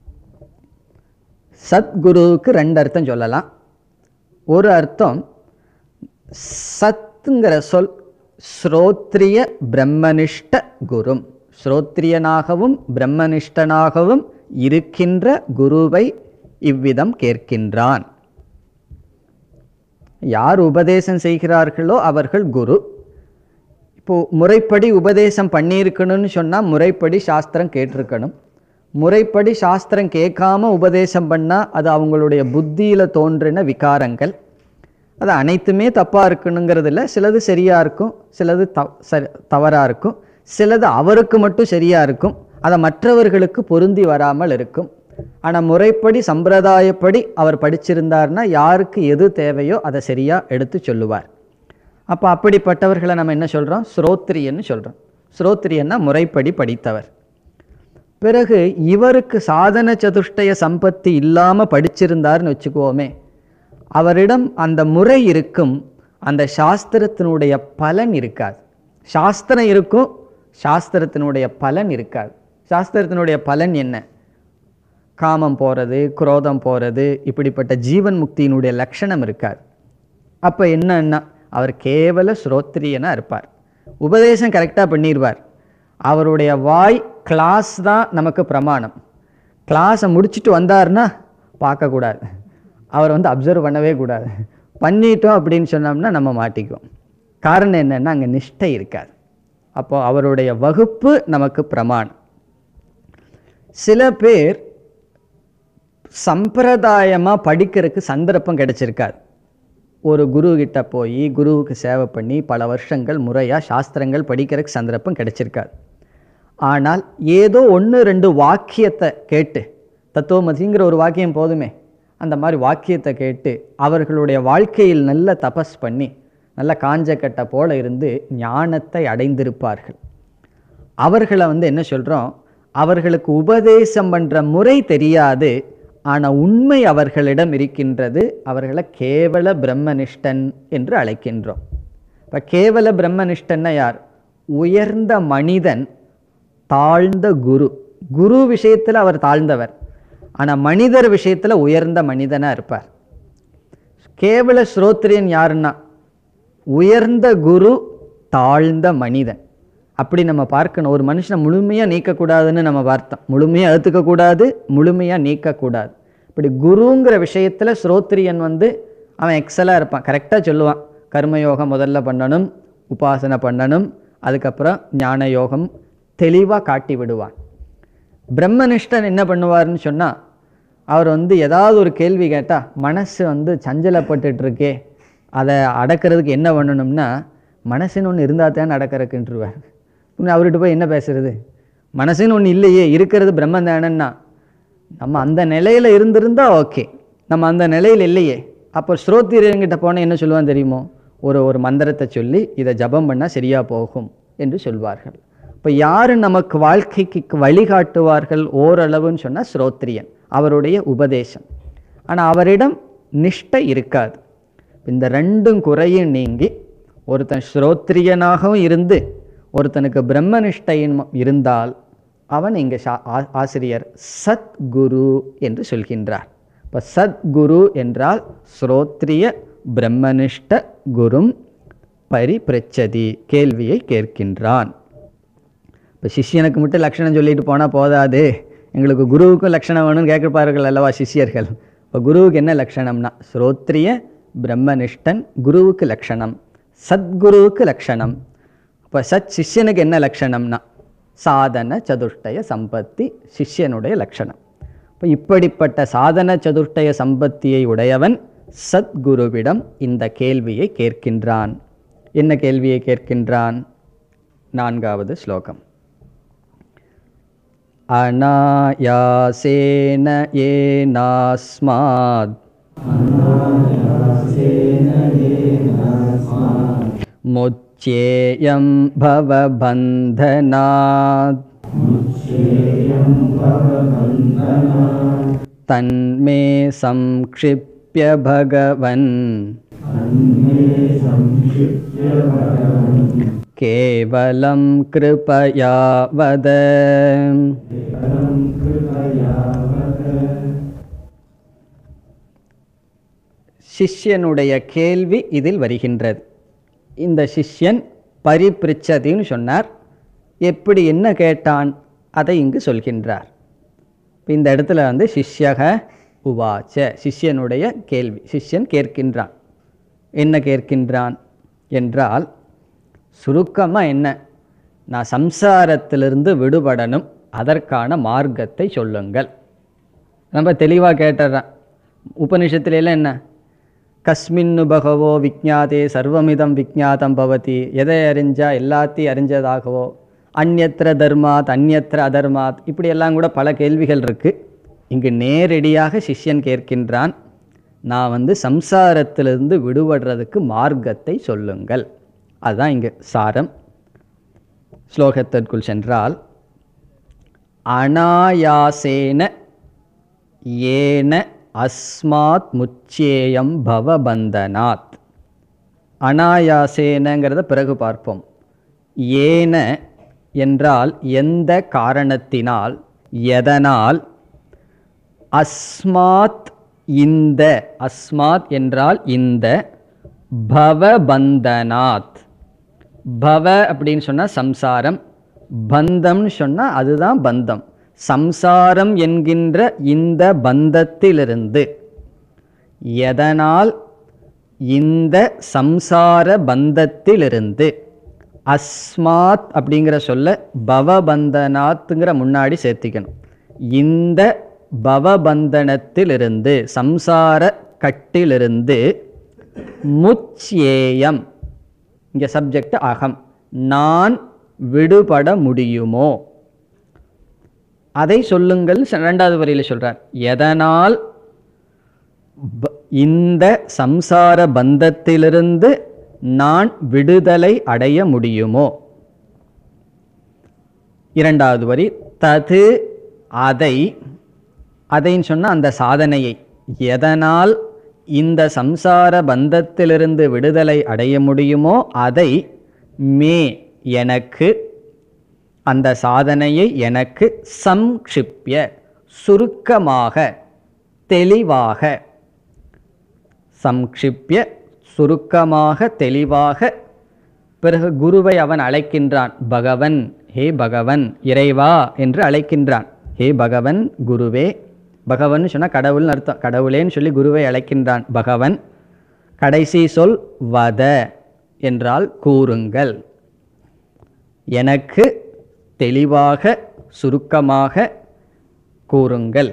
சத்குருவுக்கு ரெண்டு அர்த்தம் சொல்லலாம் ஒரு அர்த்தம் சத்துங்கிற சொல் ஸ்ரோத்ரிய பிரம்மனிஷ்ட குரும் ஸ்ரோத்ரியனாகவும் பிரம்மனிஷ்டனாகவும் இருக்கின்ற குருவை இவ்விதம் கேட்கின்றான் யார் உபதேசம் செய்கிறார்களோ அவர்கள் குரு இப்போ முறைப்படி உபதேசம் பண்ணியிருக்கணும்னு சொன்னால் முறைப்படி சாஸ்திரம் கேட்டிருக்கணும் முறைப்படி சாஸ்திரம் கேட்காம உபதேசம் பண்ணால் அது அவங்களுடைய புத்தியில் தோன்றின விகாரங்கள் அது அனைத்துமே தப்பாக இருக்கணுங்கிறதுல சிலது சரியாக இருக்கும் சிலது த சரி தவறாக இருக்கும் சிலது அவருக்கு மட்டும் சரியாக இருக்கும் அதை மற்றவர்களுக்கு பொருந்தி வராமல் இருக்கும் ஆனால் முறைப்படி சம்பிரதாயப்படி அவர் படிச்சிருந்தார்னா யாருக்கு எது தேவையோ அதை சரியாக எடுத்து சொல்லுவார் அப்போ அப்படிப்பட்டவர்களை நம்ம என்ன சொல்கிறோம் ஸ்ரோத்ரியன்னு சொல்கிறோம் ஸ்ரோத்ரியன்னா முறைப்படி படித்தவர் பிறகு இவருக்கு சாதன சதுஷ்டய சம்பத்தி இல்லாமல் படிச்சிருந்தார்னு வச்சுக்குவோமே அவரிடம் அந்த முறை இருக்கும் அந்த சாஸ்திரத்தினுடைய பலன் இருக்காது சாஸ்திரம் இருக்கும் சாஸ்திரத்தினுடைய பலன் இருக்காது சாஸ்திரத்தினுடைய பலன் என்ன காமம் போகிறது குரோதம் போகிறது இப்படிப்பட்ட ஜீவன் முக்தியினுடைய லட்சணம் இருக்காது அப்போ என்னன்னா அவர் கேவல ஸ்ரோத்ரியனாக இருப்பார் உபதேசம் கரெக்டாக பண்ணிடுவார் அவருடைய வாய் கிளாஸ் தான் நமக்கு பிரமாணம் கிளாஸை முடிச்சுட்டு வந்தார்னா பார்க்கக்கூடாது அவர் வந்து அப்சர்வ் பண்ணவே கூடாது பண்ணிட்டோம் அப்படின்னு சொன்னோம்னா நம்ம மாட்டிக்குவோம் காரணம் என்னன்னா அங்கே நிஷ்டை இருக்காது அப்போ அவருடைய வகுப்பு நமக்கு பிரமாணம் சில பேர் சம்பிரதாயமாக படிக்கிறதுக்கு சந்தர்ப்பம் கிடைச்சிருக்காது ஒரு குரு கிட்ட போய் குருவுக்கு சேவை பண்ணி பல வருஷங்கள் முறையாக சாஸ்திரங்கள் படிக்கிறதுக்கு சந்தர்ப்பம் கிடைச்சிருக்காது ஆனால் ஏதோ ஒன்று ரெண்டு வாக்கியத்தை கேட்டு தத்துவமதிங்கிற ஒரு வாக்கியம் போதுமே அந்த மாதிரி வாக்கியத்தை கேட்டு அவர்களுடைய வாழ்க்கையில் நல்ல தபஸ் பண்ணி நல்ல காஞ்சக்கட்டை போல இருந்து ஞானத்தை அடைந்திருப்பார்கள் அவர்களை வந்து என்ன சொல்கிறோம் அவர்களுக்கு உபதேசம் பண்ணுற முறை தெரியாது ஆனால் உண்மை அவர்களிடம் இருக்கின்றது அவர்களை கேவல பிரம்மனிஷ்டன் என்று அழைக்கின்றோம் இப்போ கேவல பிரம்மனிஷ்டன்னா யார் உயர்ந்த மனிதன் தாழ்ந்த குரு குரு விஷயத்தில் அவர் தாழ்ந்தவர் ஆனால் மனிதர் விஷயத்தில் உயர்ந்த மனிதனாக இருப்பார் கேவல ஸ்ரோத்ரியன் யாருன்னா உயர்ந்த குரு தாழ்ந்த மனிதன் அப்படி நம்ம பார்க்கணும் ஒரு மனுஷனை முழுமையாக நீக்கக்கூடாதுன்னு நம்ம பார்த்தோம் முழுமையாக ஏற்றுக்கக்கூடாது முழுமையாக நீக்கக்கூடாது இப்படி குருங்கிற விஷயத்தில் ஸ்ரோத்ரியன் வந்து அவன் எக்ஸலாக இருப்பான் கரெக்டாக சொல்லுவான் கர்மயோகம் முதல்ல பண்ணணும் உபாசனை பண்ணணும் அதுக்கப்புறம் ஞான யோகம் தெளிவாக காட்டி விடுவான் பிரம்மனிஷ்டன் என்ன பண்ணுவார்னு சொன்னால் அவர் வந்து ஏதாவது ஒரு கேள்வி கேட்டால் மனசு வந்து சஞ்சலப்பட்டுட்டு இருக்கே அதை அடக்கிறதுக்கு என்ன பண்ணணும்னா மனசுன்னு ஒன்று இருந்தால் தான் அடக்கிறதுக்குன்றுவார் இன்னும் அவர்கிட்ட போய் என்ன பேசுறது மனசுன்னு ஒன்று இல்லையே இருக்கிறது பிரம்மன் தானன்னா நம்ம அந்த நிலையில் இருந்திருந்தா ஓகே நம்ம அந்த நிலையில் இல்லையே அப்போ ஸ்ரோத்திரியங்கிட்ட போனால் என்ன சொல்லுவான் தெரியுமோ ஒரு ஒரு மந்திரத்தை சொல்லி இதை ஜபம் பண்ணால் சரியாக போகும் என்று சொல்வார்கள் இப்போ யார் நமக்கு வாழ்க்கைக்கு வழிகாட்டுவார்கள் ஓரளவுன்னு சொன்னால் ஸ்ரோத்ரியன் அவருடைய உபதேசம் ஆனால் அவரிடம் நிஷ்டை இருக்காது இந்த ரெண்டும் குறையும் நீங்கி ஒருத்தன் ஸ்ரோத்ரியனாகவும் இருந்து ஒருத்தனுக்கு பிரம்மனிஷ்டையின் இருந்தால் அவன் இங்கே சா- ஆ- ஆசிரியர் சத்குரு என்று சொல்கின்றார் இப்போ சத்குரு என்றால் ஸ்ரோத்ரிய பிரம்மனிஷ்ட குரும் பரிபிரச்சதி கேள்வியை கேட்கின்றான் இப்போ சிஷ்யனுக்கு மட்டும் லட்சணம் சொல்லிட்டு போனால் போதாது எங்களுக்கு குருவுக்கும் லட்சணம் வேணும்னு கேட்கப்பார்கள் அல்லவா சிஷ்யர்கள் இப்போ குருவுக்கு என்ன லட்சணம்னா ஸ்ரோத்ரிய பிரம்மனிஷ்டன் குருவுக்கு லட்சணம் சத்குருவுக்கு லட்சணம் இப்போ சத் சிஷ்யனுக்கு என்ன லட்சணம்னா சாதன சதுஷ்டய சம்பத்தி சிஷ்யனுடைய லட்சணம் இப்போ இப்படிப்பட்ட சாதன சதுஷ்டய சம்பத்தியை உடையவன் சத்குருவிடம் இந்த கேள்வியை கேட்கின்றான் என்ன கேள்வியை கேட்கின்றான் நான்காவது ஸ்லோகம் अनायासेन येनास्मात् मुच्येयं भवबन्धनात् तन्मे संक्षिप्य भगवन् केवलं कृपया वद சிஷ்யனுடைய கேள்வி இதில் வருகின்றது இந்த சிஷ்யன் பரிபிரிச்சதின்னு சொன்னார் எப்படி என்ன கேட்டான் அதை இங்கு சொல்கின்றார் இப்ப இந்த இடத்துல வந்து சிஷ்யக உவாச்ச சிஷ்யனுடைய கேள்வி சிஷ்யன் கேட்கின்றான் என்ன கேட்கின்றான் என்றால் சுருக்கமாக என்ன நான் சம்சாரத்திலிருந்து விடுபடணும் அதற்கான மார்க்கத்தை சொல்லுங்கள் ரொம்ப தெளிவாக கேட்டுறான் உபனிஷத்துல எல்லாம் என்ன கஸ்மின்னு பகவோ விஜாதே சர்வமிதம் விஜாதம் பவதி எதை அறிஞ்சா எல்லாத்தையும் அறிஞ்சதாகவோ அந்யத்ர தர்மாத் அந்யத்ர அதர்மாத் இப்படி எல்லாம் கூட பல கேள்விகள் இருக்கு இங்கு நேரடியாக சிஷ்யன் கேட்கின்றான் நான் வந்து சம்சாரத்திலிருந்து விடுபடுறதுக்கு மார்க்கத்தை சொல்லுங்கள் அதுதான் இங்கு சாரம் ஸ்லோகத்திற்குள் சென்றால் அனாயாசேன ஏன அஸ்மாத் முச்சேயம் பவபந்தனாத் அனாயாசேனங்கிறத பிறகு பார்ப்போம் ஏன என்றால் எந்த காரணத்தினால் எதனால் அஸ்மாத் இந்த அஸ்மாத் என்றால் இந்த பவபந்தனாத் பவ அப்படின்னு சொன்னால் சம்சாரம் பந்தம்னு சொன்னால் அதுதான் பந்தம் சம்சாரம் என்கின்ற இந்த பந்தத்திலிருந்து எதனால் இந்த சம்சார பந்தத்திலிருந்து அஸ்மாத் அப்படிங்கிற சொல்ல பவபந்தனாத்துங்கிற முன்னாடி சேர்த்திக்கணும் இந்த பவபந்தனத்திலிருந்து சம்சார கட்டிலிருந்து முச்சேயம் இங்கே சப்ஜெக்ட் அகம் நான் விடுபட முடியுமோ அதை சொல்லுங்கள் ச- ரெண்டாவது வரியில் சொல்றார் எதனால் ப- இந்த சம்சார பந்தத்திலிருந்து நான் விடுதலை அடைய முடியுமோ இரண்டாவது வரி தது அதை அதைன்னு சொன்ன அந்த சாதனையை எதனால் இந்த சம்சார பந்தத்திலிருந்து விடுதலை அடைய முடியுமோ அதை மே எனக்கு அந்த சாதனையை எனக்கு சம்க்ஷிப்ய சுருக்கமாக தெளிவாக சம்க்ஷிப்ய சுருக்கமாக தெளிவாக பிறகு குருவை அவன் அழைக்கின்றான் பகவன் ஹே பகவன் இறைவா என்று அழைக்கின்றான் ஹே பகவன் குருவே பகவன் சொன்னால் கடவுள்னு அர்த்தம் கடவுளேன்னு சொல்லி குருவை அழைக்கின்றான் பகவன் கடைசி சொல் வத என்றால் கூறுங்கள் எனக்கு தெளிவாக சுருக்கமாக கூறுங்கள்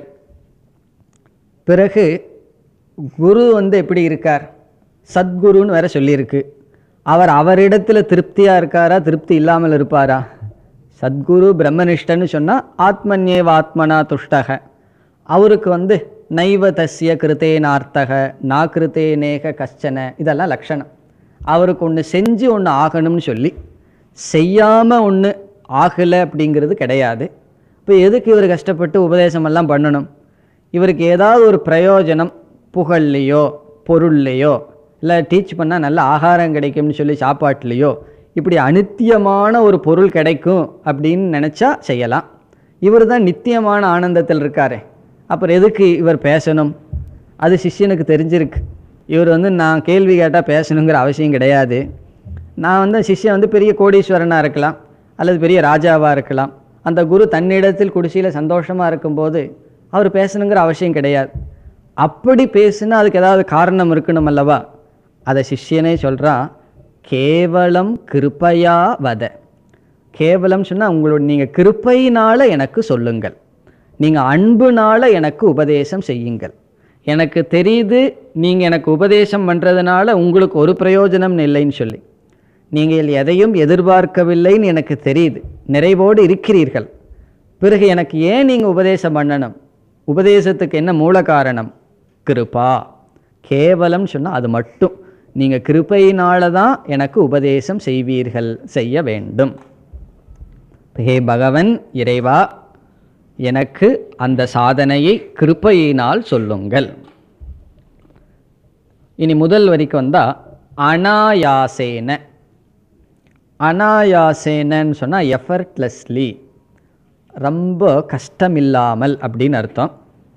பிறகு குரு வந்து எப்படி இருக்கார் சத்குருன்னு வேற சொல்லியிருக்கு அவர் அவரிடத்தில் திருப்தியாக இருக்காரா திருப்தி இல்லாமல் இருப்பாரா சத்குரு பிரம்மனிஷ்டன்னு சொன்னால் ஆத்மன்யேவ ஆத்மனா துஷ்டக அவருக்கு வந்து நைவ தஸ்ய கிருத்தேனார்த்தக நா கிருத்தேனேக கஷ்டன இதெல்லாம் லட்சணம் அவருக்கு ஒன்று செஞ்சு ஒன்று ஆகணும்னு சொல்லி செய்யாமல் ஒன்று ஆகலை அப்படிங்கிறது கிடையாது இப்போ எதுக்கு இவர் கஷ்டப்பட்டு உபதேசமெல்லாம் பண்ணணும் இவருக்கு ஏதாவது ஒரு பிரயோஜனம் புகழ்லையோ பொருள்லையோ இல்லை டீச் பண்ணால் நல்ல ஆகாரம் கிடைக்கும்னு சொல்லி சாப்பாட்டுலேயோ இப்படி அனித்தியமான ஒரு பொருள் கிடைக்கும் அப்படின்னு நினச்சா செய்யலாம் இவர் தான் நித்தியமான ஆனந்தத்தில் இருக்காரே அப்புறம் எதுக்கு இவர் பேசணும் அது சிஷ்யனுக்கு தெரிஞ்சிருக்கு இவர் வந்து நான் கேள்வி கேட்டால் பேசணுங்கிற அவசியம் கிடையாது நான் வந்து சிஷ்யன் வந்து பெரிய கோடீஸ்வரனாக இருக்கலாம் அல்லது பெரிய ராஜாவாக இருக்கலாம் அந்த குரு தன்னிடத்தில் குடிசையில் சந்தோஷமாக இருக்கும்போது அவர் பேசணுங்கிற அவசியம் கிடையாது அப்படி பேசுனா அதுக்கு ஏதாவது காரணம் இருக்கணும் அல்லவா அதை சிஷ்யனே சொல்கிறான் கேவலம் கிருபையா வத கேவலம் சொன்னால் உங்களோட நீங்கள் கிருப்பையினால் எனக்கு சொல்லுங்கள் நீங்கள் அன்புனால எனக்கு உபதேசம் செய்யுங்கள் எனக்கு தெரியுது நீங்கள் எனக்கு உபதேசம் பண்ணுறதுனால உங்களுக்கு ஒரு பிரயோஜனம் இல்லைன்னு சொல்லி நீங்கள் எதையும் எதிர்பார்க்கவில்லைன்னு எனக்கு தெரியுது நிறைவோடு இருக்கிறீர்கள் பிறகு எனக்கு ஏன் நீங்கள் உபதேசம் பண்ணணும் உபதேசத்துக்கு என்ன மூல காரணம் கிருபா கேவலம் சொன்னால் அது மட்டும் நீங்கள் கிருபையினால தான் எனக்கு உபதேசம் செய்வீர்கள் செய்ய வேண்டும் ஹே பகவன் இறைவா எனக்கு அந்த சாதனையை கிருபையினால் சொல்லுங்கள் இனி முதல் வரிக்கு வந்தால் அனாயாசேன அனாயாசேனன்னு சொன்னால் எஃபர்ட்லெஸ்லி ரொம்ப கஷ்டமில்லாமல் அப்படின்னு அர்த்தம்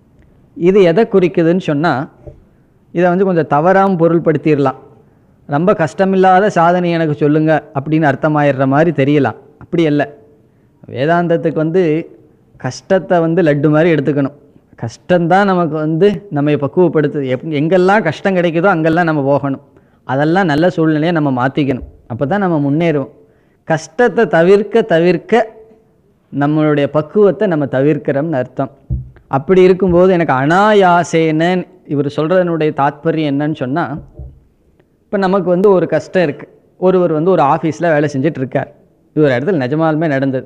இது எதை குறிக்குதுன்னு சொன்னால் இதை வந்து கொஞ்சம் தவறாமல் பொருள்படுத்திடலாம் ரொம்ப கஷ்டமில்லாத சாதனை எனக்கு சொல்லுங்க அப்படின்னு அர்த்தமாயிடுற மாதிரி தெரியலாம் அப்படி அல்ல வேதாந்தத்துக்கு வந்து கஷ்டத்தை வந்து லட்டு மாதிரி எடுத்துக்கணும் கஷ்டம்தான் நமக்கு வந்து நம்ம பக்குவப்படுத்து எப் எங்கெல்லாம் கஷ்டம் கிடைக்குதோ அங்கெல்லாம் நம்ம போகணும் அதெல்லாம் நல்ல சூழ்நிலையை நம்ம மாற்றிக்கணும் அப்போ தான் நம்ம முன்னேறுவோம் கஷ்டத்தை தவிர்க்க தவிர்க்க நம்மளுடைய பக்குவத்தை நம்ம தவிர்க்கிறோம்னு அர்த்தம் அப்படி இருக்கும்போது எனக்கு அனாயாசேனன் இவர் சொல்கிறதனுடைய தாத்பரியம் என்னன்னு சொன்னால் இப்போ நமக்கு வந்து ஒரு கஷ்டம் இருக்குது ஒருவர் வந்து ஒரு ஆஃபீஸில் வேலை செஞ்சுட்டு இருக்கார் இது ஒரு இடத்துல நிஜமாலுமே நடந்தது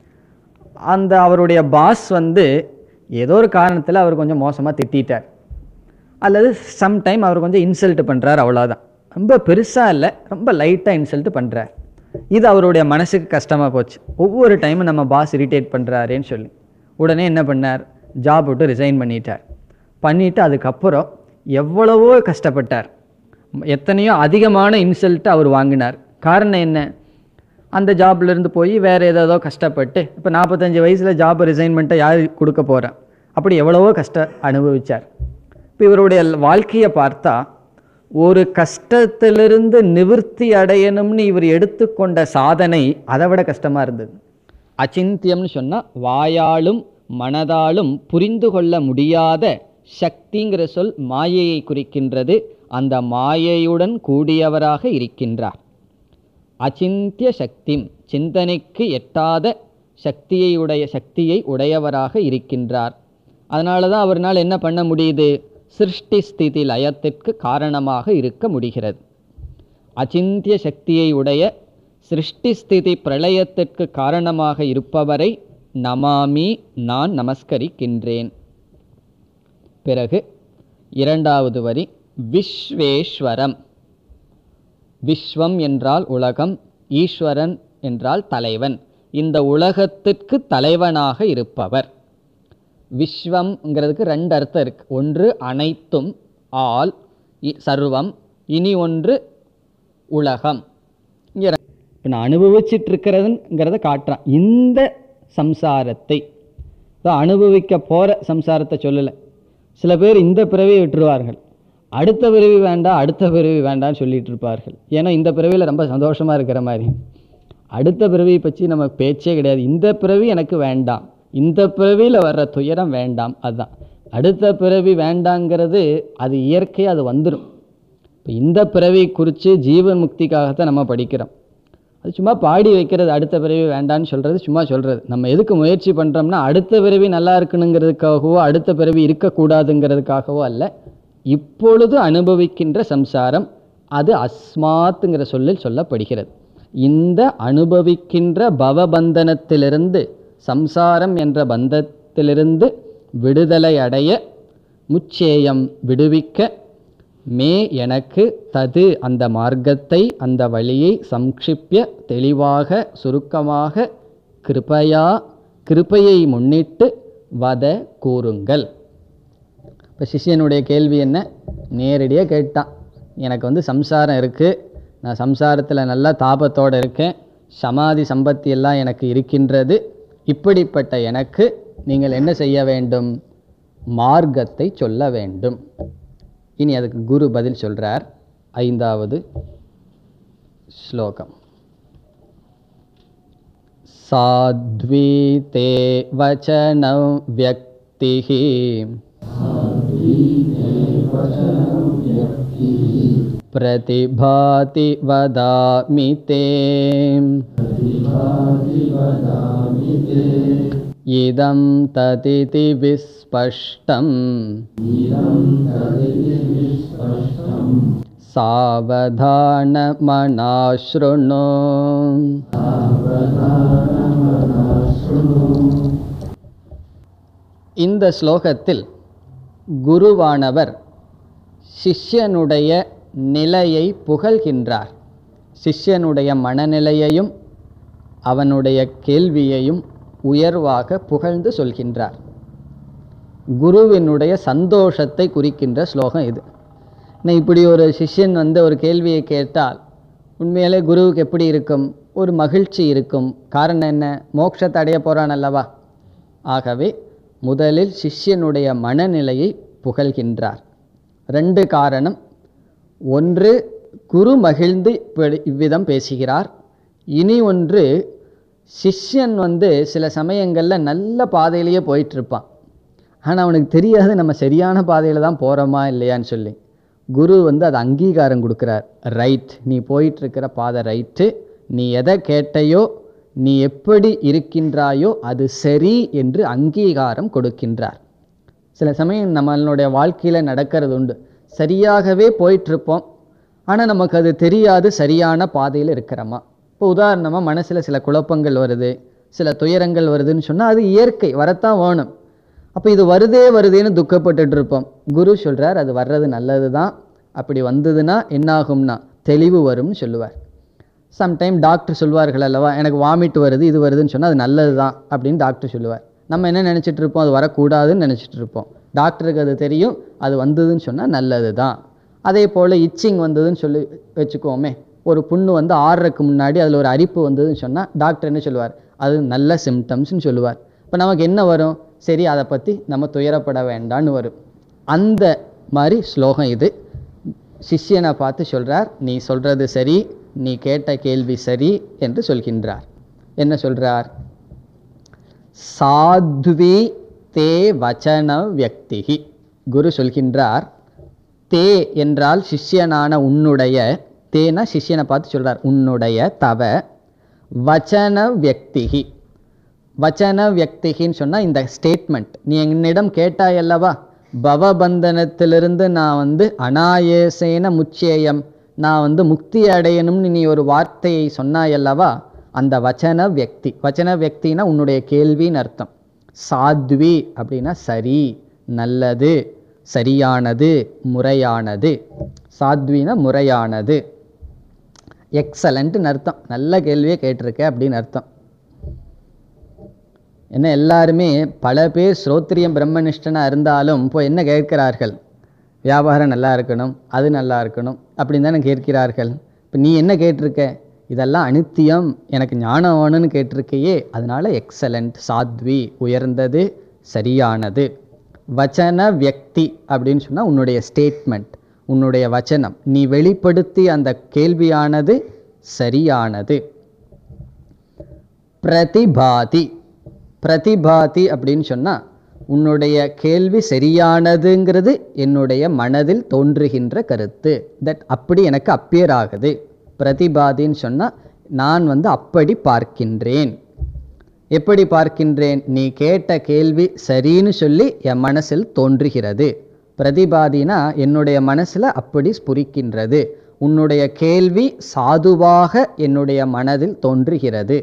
அந்த அவருடைய பாஸ் வந்து ஏதோ ஒரு காரணத்தில் அவர் கொஞ்சம் மோசமாக திட்டிட்டார் அல்லது சம்டைம் அவர் கொஞ்சம் இன்சல்ட் பண்ணுறார் அவ்வளோதான் ரொம்ப பெருசாக இல்லை ரொம்ப லைட்டாக இன்சல்ட் பண்ணுறார் இது அவருடைய மனசுக்கு கஷ்டமாக போச்சு ஒவ்வொரு டைமும் நம்ம பாஸ் இரிட்டேட் பண்ணுறாரேன்னு சொல்லி உடனே என்ன பண்ணார் ஜாப் விட்டு ரிசைன் பண்ணிட்டார் பண்ணிவிட்டு அதுக்கப்புறம் எவ்வளவோ கஷ்டப்பட்டார் எத்தனையோ அதிகமான இன்சல்ட்டு அவர் வாங்கினார் காரணம் என்ன அந்த ஜாப்ல இருந்து போய் வேறு ஏதேதோ கஷ்டப்பட்டு இப்போ நாற்பத்தஞ்சு வயசில் ஜாப் ரிசைன் பண்ணிட்டு யார் கொடுக்க போகிறேன் அப்படி எவ்வளவோ கஷ்டம் அனுபவிச்சார் இப்போ இவருடைய வாழ்க்கையை பார்த்தா ஒரு கஷ்டத்திலிருந்து நிவிர்த்தி அடையணும்னு இவர் எடுத்துக்கொண்ட சாதனை அதை விட கஷ்டமாக இருந்தது அச்சிந்தியம்னு சொன்னால் வாயாலும் மனதாலும் புரிந்து கொள்ள முடியாத சக்திங்கிற சொல் மாயையை குறிக்கின்றது அந்த மாயையுடன் கூடியவராக இருக்கின்றார் அச்சிந்திய சக்தி சிந்தனைக்கு எட்டாத சக்தியை உடைய சக்தியை உடையவராக இருக்கின்றார் அதனால தான் அவர்னால் என்ன பண்ண முடியுது சிருஷ்டி ஸ்திதி லயத்திற்கு காரணமாக இருக்க முடிகிறது அச்சிந்திய சக்தியை உடைய சிருஷ்டி ஸ்திதி பிரளயத்திற்கு காரணமாக இருப்பவரை நமாமி நான் நமஸ்கரிக்கின்றேன் பிறகு இரண்டாவது வரி விஸ்வேஸ்வரம் விஸ்வம் என்றால் உலகம் ஈஸ்வரன் என்றால் தலைவன் இந்த உலகத்திற்கு தலைவனாக இருப்பவர் விஸ்வம்ங்கிறதுக்கு ரெண்டு அர்த்தம் இருக்கு ஒன்று அனைத்தும் ஆல் இ- சர்வம் இனி ஒன்று உலகம் இங்கே இப்போ நான் அனுபவிச்சிட்டு இருக்கிறதுங்கிறத காட்டுறான் இந்த சம்சாரத்தை அதான் அனுபவிக்க போகிற சம்சாரத்தை சொல்லலை சில பேர் இந்த பிறவியை விட்டுருவார்கள் அடுத்த பிறவி வேண்டாம் அடுத்த பிறவி வேண்டாம்னு சொல்லிட்டு இருப்பார்கள் ஏன்னா இந்த பிறவியில் ரொம்ப சந்தோஷமாக இருக்கிற மாதிரி அடுத்த பிறவியை பற்றி நம்ம பேச்சே கிடையாது இந்த பிறவி எனக்கு வேண்டாம் இந்த பிறவியில் வர்ற துயரம் வேண்டாம் அதுதான் அடுத்த பிறவி வேண்டாங்கிறது அது இயற்கை அது வந்துடும் இப்போ இந்த பிறவி குறித்து ஜீவன் முக்திக்காகத்தான் நம்ம படிக்கிறோம் அது சும்மா பாடி வைக்கிறது அடுத்த பிறவி வேண்டான்னு சொல்கிறது சும்மா சொல்கிறது நம்ம எதுக்கு முயற்சி பண்ணுறோம்னா அடுத்த பிறவி நல்லா இருக்கணுங்கிறதுக்காகவோ அடுத்த பிறவி இருக்கக்கூடாதுங்கிறதுக்காகவோ அல்ல இப்பொழுது அனுபவிக்கின்ற சம்சாரம் அது அஸ்மாத்துங்கிற சொல்லில் சொல்லப்படுகிறது இந்த அனுபவிக்கின்ற பவபந்தனத்திலிருந்து சம்சாரம் என்ற பந்தத்திலிருந்து விடுதலை அடைய முச்சேயம் விடுவிக்க மே எனக்கு தது அந்த மார்க்கத்தை அந்த வழியை சம்க்ஷிப்ய தெளிவாக சுருக்கமாக கிருபையா கிருபையை முன்னிட்டு வத கூறுங்கள் இப்போ சிஷ்யனுடைய கேள்வி என்ன நேரடியாக கேட்டான் எனக்கு வந்து சம்சாரம் இருக்குது நான் சம்சாரத்தில் நல்லா தாபத்தோடு இருக்கேன் சமாதி சம்பத்தி எல்லாம் எனக்கு இருக்கின்றது இப்படிப்பட்ட எனக்கு நீங்கள் என்ன செய்ய வேண்டும் மார்க்கத்தை சொல்ல வேண்டும் இனி அதுக்கு குரு பதில் சொல்றார் ஐந்தாவது ஸ்லோகம் சாத்வி தே வச்சனம் வியக்திः प्रतिभाति वदामि ते इदं तदिति विस्पष्टम् सावधानमना शृणु இந்த ஸ்லோகத்தில் குருவானவர் சிஷ்யனுடைய நிலையை புகழ்கின்றார் சிஷ்யனுடைய மனநிலையையும் அவனுடைய கேள்வியையும் உயர்வாக புகழ்ந்து சொல்கின்றார் குருவினுடைய சந்தோஷத்தை குறிக்கின்ற ஸ்லோகம் இது நான் இப்படி ஒரு சிஷ்யன் வந்து ஒரு கேள்வியை கேட்டால் உண்மையிலே குருவுக்கு எப்படி இருக்கும் ஒரு மகிழ்ச்சி இருக்கும் காரணம் என்ன மோட்சத்தை அடைய போகிறான் அல்லவா ஆகவே முதலில் சிஷ்யனுடைய மனநிலையை புகழ்கின்றார் ரெண்டு காரணம் ஒன்று குரு மகிழ்ந்து இப்படி இவ்விதம் பேசுகிறார் இனி ஒன்று சிஷ்யன் வந்து சில சமயங்களில் நல்ல பாதையிலேயே போயிட்டுருப்பான் ஆனால் அவனுக்கு தெரியாது நம்ம சரியான பாதையில் தான் போகிறோமா இல்லையான்னு சொல்லி குரு வந்து அது அங்கீகாரம் கொடுக்குறார் ரைட் நீ போயிட்டுருக்கிற பாதை ரைட்டு நீ எதை கேட்டையோ நீ எப்படி இருக்கின்றாயோ அது சரி என்று அங்கீகாரம் கொடுக்கின்றார் சில சமயம் நம்மளுடைய வாழ்க்கையில் நடக்கிறது உண்டு சரியாகவே போயிட்டுருப்போம் ஆனால் நமக்கு அது தெரியாது சரியான பாதையில் இருக்கிறோமா இப்போ உதாரணமாக மனசில் சில குழப்பங்கள் வருது சில துயரங்கள் வருதுன்னு சொன்னால் அது இயற்கை வரத்தான் வேணும் அப்போ இது வருதே வருதேன்னு துக்கப்பட்டுட்டு இருப்போம் குரு சொல்கிறார் அது வர்றது நல்லது தான் அப்படி வந்ததுன்னா என்னாகும்னா தெளிவு வரும்னு சொல்லுவார் சம்டைம் டாக்டர் சொல்வார்கள் அல்லவா எனக்கு வாமிட் வருது இது வருதுன்னு சொன்னால் அது நல்லது தான் அப்படின்னு டாக்டர் சொல்லுவார் நம்ம என்ன நினச்சிட்டு இருப்போம் அது வரக்கூடாதுன்னு நினச்சிட்டு இருப்போம் டாக்டருக்கு அது தெரியும் அது வந்ததுன்னு சொன்னால் நல்லது தான் அதே போல் இச்சிங் வந்ததுன்னு சொல்லி வச்சுக்கோமே ஒரு புண்ணு வந்து ஆறுறதுக்கு முன்னாடி அதில் ஒரு அரிப்பு வந்ததுன்னு சொன்னால் டாக்டர் என்ன சொல்லுவார் அது நல்ல சிம்டம்ஸ்னு சொல்லுவார் இப்போ நமக்கு என்ன வரும் சரி அதை பற்றி நம்ம துயரப்பட வேண்டான்னு வரும் அந்த மாதிரி ஸ்லோகம் இது சிஷ்யனை பார்த்து சொல்கிறார் நீ சொல்கிறது சரி நீ கேட்ட கேள்வி சரி என்று சொல்கின்றார் என்ன சொல்கிறார் சாத்வி தே வச்சன வியக்திகி குரு சொல்கின்றார் தே என்றால் சிஷ்யனான உன்னுடைய தேனா சிஷ்யனை பார்த்து சொல்றார் உன்னுடைய தவ வச்சன வியக்திகி வச்சன வியக்திகின்னு சொன்னால் இந்த ஸ்டேட்மெண்ட் நீ என்னிடம் கேட்டாய் அல்லவா பவபந்தனத்திலிருந்து நான் வந்து அனாயசேன முச்சேயம் நான் வந்து முக்தி அடையணும்னு நீ ஒரு வார்த்தையை சொன்னாய் அல்லவா அந்த வச்சன வியக்தி வச்சன வியக்தினா உன்னுடைய கேள்வின்னு அர்த்தம் சாத்வி அப்படின்னா சரி நல்லது சரியானது முறையானது சாத்வினா முறையானது எக்ஸலண்ட்னு அர்த்தம் நல்ல கேள்வியை கேட்டிருக்க அப்படின்னு அர்த்தம் என்ன எல்லாருமே பல பேர் ஸ்ரோத்ரியம் பிரம்மனிஷ்டனாக இருந்தாலும் இப்போ என்ன கேட்கிறார்கள் வியாபாரம் நல்லா இருக்கணும் அது நல்லா இருக்கணும் அப்படின்னு தானே கேட்கிறார்கள் இப்போ நீ என்ன கேட்டிருக்க இதெல்லாம் அனித்தியம் எனக்கு ஞானம் வேணும்னு கேட்டிருக்கையே அதனால எக்ஸலண்ட் சாத்வி உயர்ந்தது சரியானது வச்சன வியக்தி அப்படின்னு சொன்னால் உன்னுடைய ஸ்டேட்மெண்ட் உன்னுடைய வச்சனம் நீ வெளிப்படுத்தி அந்த கேள்வியானது சரியானது பிரதிபாதி பிரதிபாதி அப்படின்னு சொன்னால் உன்னுடைய கேள்வி சரியானதுங்கிறது என்னுடைய மனதில் தோன்றுகின்ற கருத்து தட் அப்படி எனக்கு அப்பியர் ஆகுது பிரதிபாதின்னு சொன்னால் நான் வந்து அப்படி பார்க்கின்றேன் எப்படி பார்க்கின்றேன் நீ கேட்ட கேள்வி சரின்னு சொல்லி என் மனசில் தோன்றுகிறது பிரதிபாதினா என்னுடைய மனசில் அப்படி ஸ்புரிக்கின்றது உன்னுடைய கேள்வி சாதுவாக என்னுடைய மனதில் தோன்றுகிறது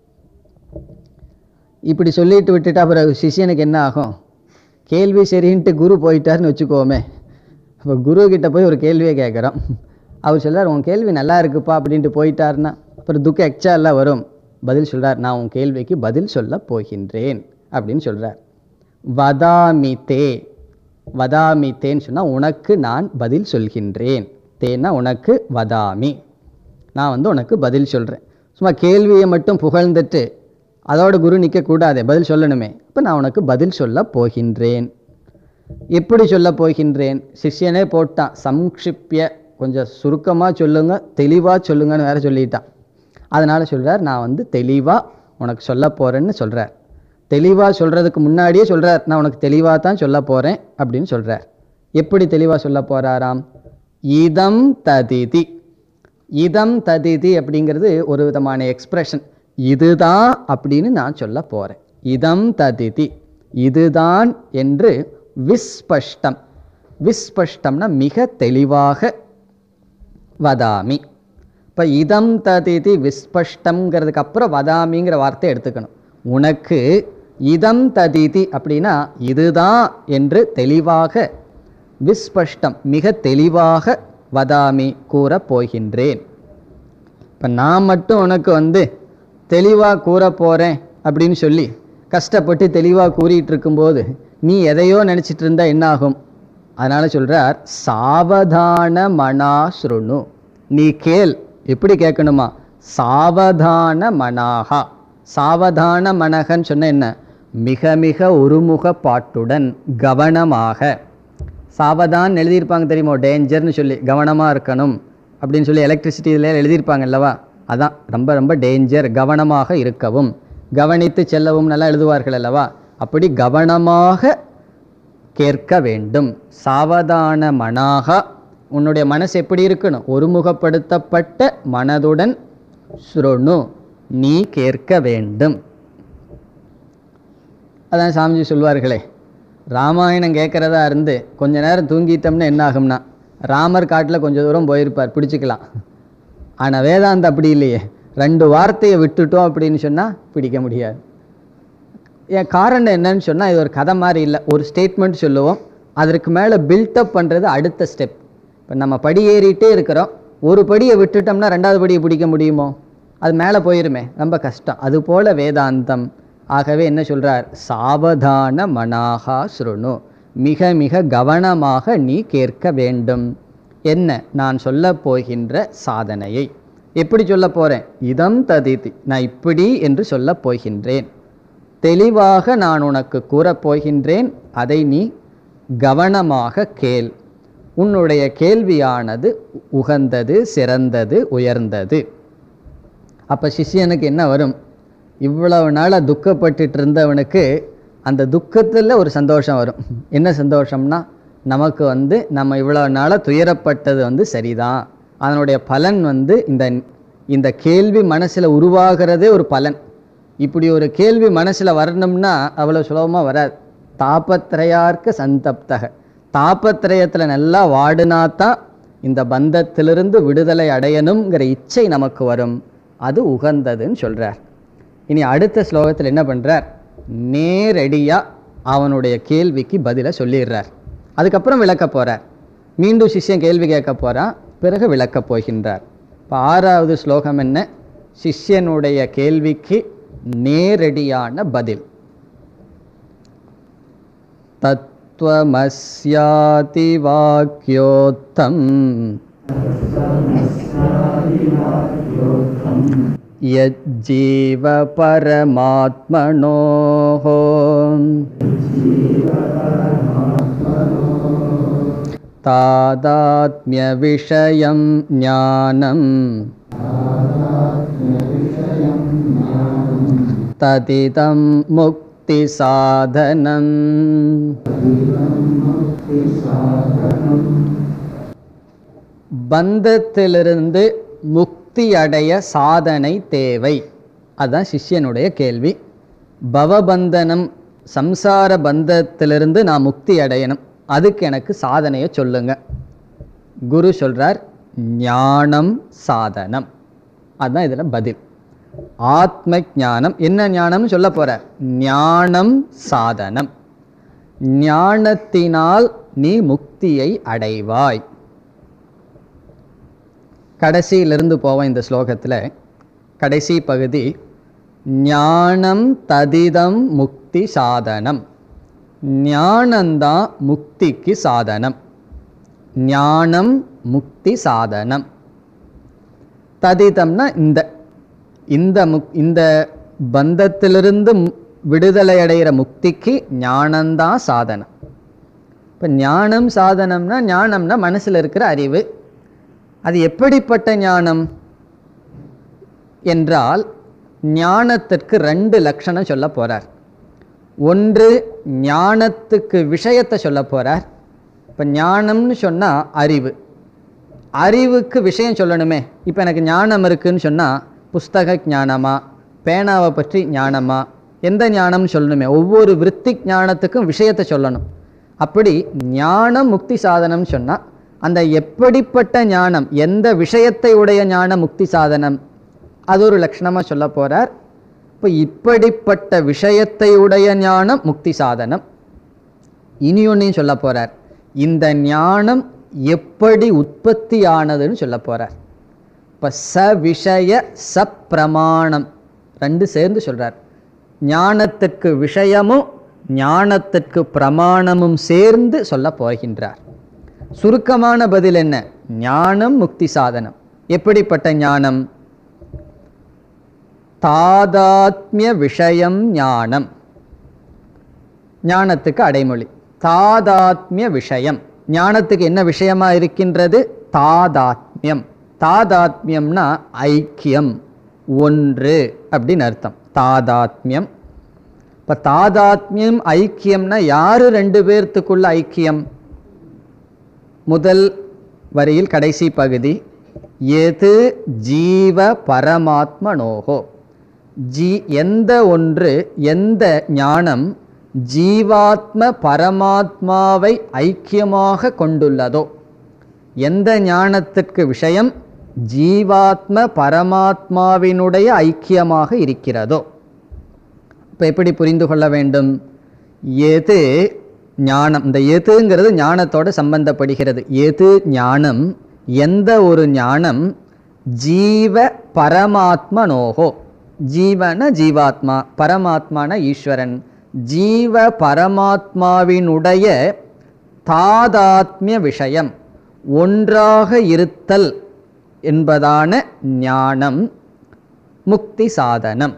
இப்படி சொல்லிட்டு விட்டுட்டா அப்புறம் சிஷியனுக்கு என்ன ஆகும் கேள்வி சரின்ட்டு குரு போயிட்டாருன்னு வச்சுக்கோமே இப்போ குரு கிட்ட போய் ஒரு கேள்வியை கேட்குறோம் அவர் சொல்றார் உன் கேள்வி நல்லா இருக்குப்பா அப்படின்ட்டு போயிட்டாருன்னா அப்புறம் துக்கம் எக்ஸ்ட்ரா எல்லாம் வரும் பதில் சொல்றார் நான் உன் கேள்விக்கு பதில் சொல்ல போகின்றேன் அப்படின்னு சொல்றார் வதாமி தே வதாமி தேன்னு சொன்னால் உனக்கு நான் பதில் சொல்கின்றேன் தேன்னா உனக்கு வதாமி நான் வந்து உனக்கு பதில் சொல்கிறேன் சும்மா கேள்வியை மட்டும் புகழ்ந்துட்டு அதோட குரு நிற்கக்கூடாதே பதில் சொல்லணுமே இப்போ நான் உனக்கு பதில் சொல்ல போகின்றேன் எப்படி சொல்ல போகின்றேன் சிஷ்யனே போட்டான் சம்க்ஷிப்ய கொஞ்சம் சுருக்கமாக சொல்லுங்க தெளிவாக சொல்லுங்கன்னு வேற சொல்லிட்டான் அதனால் சொல்கிறார் நான் வந்து தெளிவாக உனக்கு சொல்ல போகிறேன்னு சொல்கிறார் தெளிவாக சொல்கிறதுக்கு முன்னாடியே சொல்கிறார் நான் உனக்கு தெளிவாக தான் சொல்ல போகிறேன் அப்படின்னு சொல்கிறார் எப்படி தெளிவாக சொல்ல போகிறாராம் இதம் ததிதி இதம் ததிதி அப்படிங்கிறது ஒரு விதமான எக்ஸ்பிரஷன் இதுதான் அப்படின்னு நான் சொல்ல போகிறேன் இதம் ததிதி இதுதான் என்று விஸ்பஷ்டம் விஸ்பஷ்டம்னா மிக தெளிவாக வதாமி இப்போ இதம் ததிதி விஸ்பஷ்டம்ங்கிறதுக்கு அப்புறம் வதாமிங்கிற வார்த்தை எடுத்துக்கணும் உனக்கு இதம் ததிதி அப்படின்னா இதுதான் என்று தெளிவாக விஸ்பஷ்டம் மிக தெளிவாக வதாமி கூறப் போகின்றேன் இப்போ நான் மட்டும் உனக்கு வந்து தெளிவாக கூற போகிறேன் அப்படின்னு சொல்லி கஷ்டப்பட்டு தெளிவாக கூறிட்டு இருக்கும்போது நீ எதையோ நினச்சிட்டு இருந்தா என்ன ஆகும் அதனால் சொல்கிறார் சாவதான மனா ஸ்ருணு நீ கேள் எப்படி கேட்கணுமா சாவதான மனாகா சாவதான மனகன்னு சொன்ன என்ன மிக மிக ஒருமுக பாட்டுடன் கவனமாக சாவதான் எழுதியிருப்பாங்க தெரியுமோ டேஞ்சர்னு சொல்லி கவனமாக இருக்கணும் அப்படின்னு சொல்லி எலக்ட்ரிசிட்டியில் எழுதியிருப்பாங்க அல்லவா அதான் ரொம்ப ரொம்ப டேஞ்சர் கவனமாக இருக்கவும் கவனித்து செல்லவும் நல்லா எழுதுவார்கள் அல்லவா அப்படி கவனமாக கேட்க வேண்டும் சாவதான மனாக உன்னுடைய மனசு எப்படி இருக்கணும் ஒருமுகப்படுத்தப்பட்ட மனதுடன் ஸ்ருணு நீ கேட்க வேண்டும் அதான் சாமிஜி சொல்வார்களே ராமாயணம் கேட்குறதா இருந்து கொஞ்ச நேரம் தூங்கிட்டோம்னா என்ன ஆகும்னா ராமர் காட்டில் கொஞ்சம் தூரம் போயிருப்பார் பிடிச்சிக்கலாம் ஆனால் வேதாந்தம் அப்படி இல்லையே ரெண்டு வார்த்தையை விட்டுட்டோம் அப்படின்னு சொன்னால் பிடிக்க முடியாது என் காரணம் என்னன்னு சொன்னால் இது ஒரு கதை மாதிரி இல்லை ஒரு ஸ்டேட்மெண்ட் சொல்லுவோம் அதற்கு மேலே பில்டப் பண்ணுறது அடுத்த ஸ்டெப் இப்போ நம்ம படி ஏறிட்டே இருக்கிறோம் ஒரு படியை விட்டுட்டோம்னா ரெண்டாவது படியை பிடிக்க முடியுமோ அது மேலே போயிருமே ரொம்ப கஷ்டம் அதுபோல வேதாந்தம் ஆகவே என்ன சொல்றார் சாவதான மனாகா ஸ்ருணு மிக மிக கவனமாக நீ கேட்க வேண்டும் என்ன நான் சொல்லப் போகின்ற சாதனையை எப்படி சொல்ல போறேன் இதம் ததிதி நான் இப்படி என்று சொல்லப் போகின்றேன் தெளிவாக நான் உனக்கு கூறப் போகின்றேன் அதை நீ கவனமாக கேள் உன்னுடைய கேள்வியானது உகந்தது சிறந்தது உயர்ந்தது அப்போ சிஷ்யனுக்கு என்ன வரும் இவ்வளவு நாளாக துக்கப்பட்டுட்டு இருந்தவனுக்கு அந்த துக்கத்தில் ஒரு சந்தோஷம் வரும் என்ன சந்தோஷம்னா நமக்கு வந்து நம்ம இவ்வளவு நாளாக துயரப்பட்டது வந்து சரிதான் அதனுடைய பலன் வந்து இந்த இந்த கேள்வி மனசில் உருவாகிறதே ஒரு பலன் இப்படி ஒரு கேள்வி மனசில் வரணும்னா அவ்வளோ சுலபமாக வராது தாபத்திரையார்க்க சந்தப்தக தாபத்திரயத்தில் நல்லா வாடினாதான் இந்த பந்தத்திலிருந்து விடுதலை அடையணுங்கிற இச்சை நமக்கு வரும் அது உகந்ததுன்னு சொல்றார் இனி அடுத்த ஸ்லோகத்தில் என்ன பண்றார் நேரடியாக அவனுடைய கேள்விக்கு பதிலை சொல்லிடுறார் அதுக்கப்புறம் விளக்க போறார் மீண்டும் சிஷ்யன் கேள்வி கேட்க போறான் பிறகு விளக்கப் போகின்றார் இப்போ ஆறாவது ஸ்லோகம் என்ன சிஷ்யனுடைய கேள்விக்கு நேரடியான பதில் தத்துவமஸ்யாதி வாக்கியோத்தம் यज्जीव परमात्मनोः तादात्म्यविषयं ज्ञानम् तदिदं मुक्तिसाधनम् பந்தத்திலிருந்து முக்தி அடைய சாதனை தேவை அதுதான் சிஷ்யனுடைய கேள்வி பவபந்தனம் சம்சார பந்தத்திலிருந்து நான் முக்தி அடையணும் அதுக்கு எனக்கு சாதனையை சொல்லுங்க குரு சொல்றார் ஞானம் சாதனம் அதுதான் இதில் பதில் ஆத்ம ஞானம் என்ன ஞானம்னு சொல்ல போறார் ஞானம் சாதனம் ஞானத்தினால் நீ முக்தியை அடைவாய் கடைசியிலிருந்து போவோம் இந்த ஸ்லோகத்தில் கடைசி பகுதி ஞானம் ததிதம் முக்தி சாதனம் ஞானந்தான் முக்திக்கு சாதனம் ஞானம் முக்தி சாதனம் ததிதம்னா இந்த இந்த முக் இந்த பந்தத்திலிருந்து மு- விடுதலை அடைகிற முக்திக்கு ஞானம்தான் சாதனம் இப்போ ஞானம் சாதனம்னா ஞானம்னா மனசில் இருக்கிற அறிவு அது எப்படிப்பட்ட ஞானம் என்றால் ஞானத்திற்கு ரெண்டு லட்சணம் சொல்ல போறார் ஒன்று ஞானத்துக்கு விஷயத்தை சொல்ல போறார் இப்போ ஞானம்னு சொன்னா அறிவு அறிவுக்கு விஷயம் சொல்லணுமே இப்போ எனக்கு ஞானம் இருக்குன்னு சொன்னா புஸ்தக ஞானமா பேனாவை பற்றி ஞானமா எந்த ஞானம்னு சொல்லணுமே ஒவ்வொரு விருத்தி ஞானத்துக்கும் விஷயத்தை சொல்லணும் அப்படி ஞானம் முக்தி சாதனம்னு சொன்னா அந்த எப்படிப்பட்ட ஞானம் எந்த விஷயத்தை உடைய ஞான முக்தி சாதனம் அது ஒரு லட்சணமா சொல்ல போறார் இப்போ இப்படிப்பட்ட விஷயத்தை உடைய ஞானம் முக்தி சாதனம் இனி ஒன்றையும் சொல்ல போறார் இந்த ஞானம் எப்படி உற்பத்தி ஆனதுன்னு சொல்ல போறார் இப்போ ச விஷய சப்பிரமாணம் ரெண்டு சேர்ந்து சொல்றார் ஞானத்திற்கு விஷயமும் ஞானத்திற்கு பிரமாணமும் சேர்ந்து சொல்ல போகின்றார் சுருக்கமான பதில் என்ன ஞானம் முக்தி சாதனம் எப்படிப்பட்ட ஞானம் தாதாத்மிய விஷயம் ஞானம் ஞானத்துக்கு அடைமொழி தாதாத்மிய விஷயம் ஞானத்துக்கு என்ன விஷயமா இருக்கின்றது தாதாத்மியம் தாதாத்மியம்னா ஐக்கியம் ஒன்று அப்படின்னு அர்த்தம் தாதாத்மியம் இப்போ தாதாத்மியம் ஐக்கியம்னா யாரு ரெண்டு பேர்த்துக்குள்ள ஐக்கியம் முதல் வரியில் கடைசி பகுதி எது ஜீவ பரமாத்மனோகோ ஜீ எந்த ஒன்று எந்த ஞானம் ஜீவாத்ம பரமாத்மாவை ஐக்கியமாக கொண்டுள்ளதோ எந்த ஞானத்திற்கு விஷயம் ஜீவாத்ம பரமாத்மாவினுடைய ஐக்கியமாக இருக்கிறதோ இப்போ எப்படி புரிந்து கொள்ள வேண்டும் எது ஞானம் இந்த எதுங்கிறது ஞானத்தோட சம்பந்தப்படுகிறது எது ஞானம் எந்த ஒரு ஞானம் ஜீவ பரமாத்மனோகோ ஜீவன ஜீவாத்மா பரமாத்மான ஈஸ்வரன் ஜீவ பரமாத்மாவினுடைய தாதாத்மிய விஷயம் ஒன்றாக இருத்தல் என்பதான ஞானம் முக்தி சாதனம்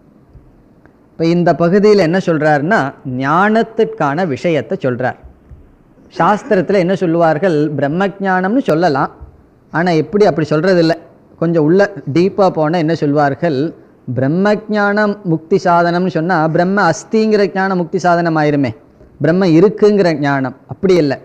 இப்போ இந்த பகுதியில் என்ன சொல்றாருன்னா ஞானத்திற்கான விஷயத்தை சொல்றார் சாஸ்திரத்தில் என்ன சொல்லுவார்கள் பிரம்ம ஞானம்னு சொல்லலாம் ஆனால் எப்படி அப்படி சொல்றதில்ல கொஞ்சம் உள்ள டீப்பாக போனால் என்ன சொல்வார்கள் பிரம்ம ஞானம் முக்தி சாதனம்னு சொன்னால் பிரம்ம அஸ்திங்கிற ஞானம் முக்தி சாதனம் ஆயிருமே பிரம்ம இருக்குங்கிற ஞானம் அப்படி இல்லை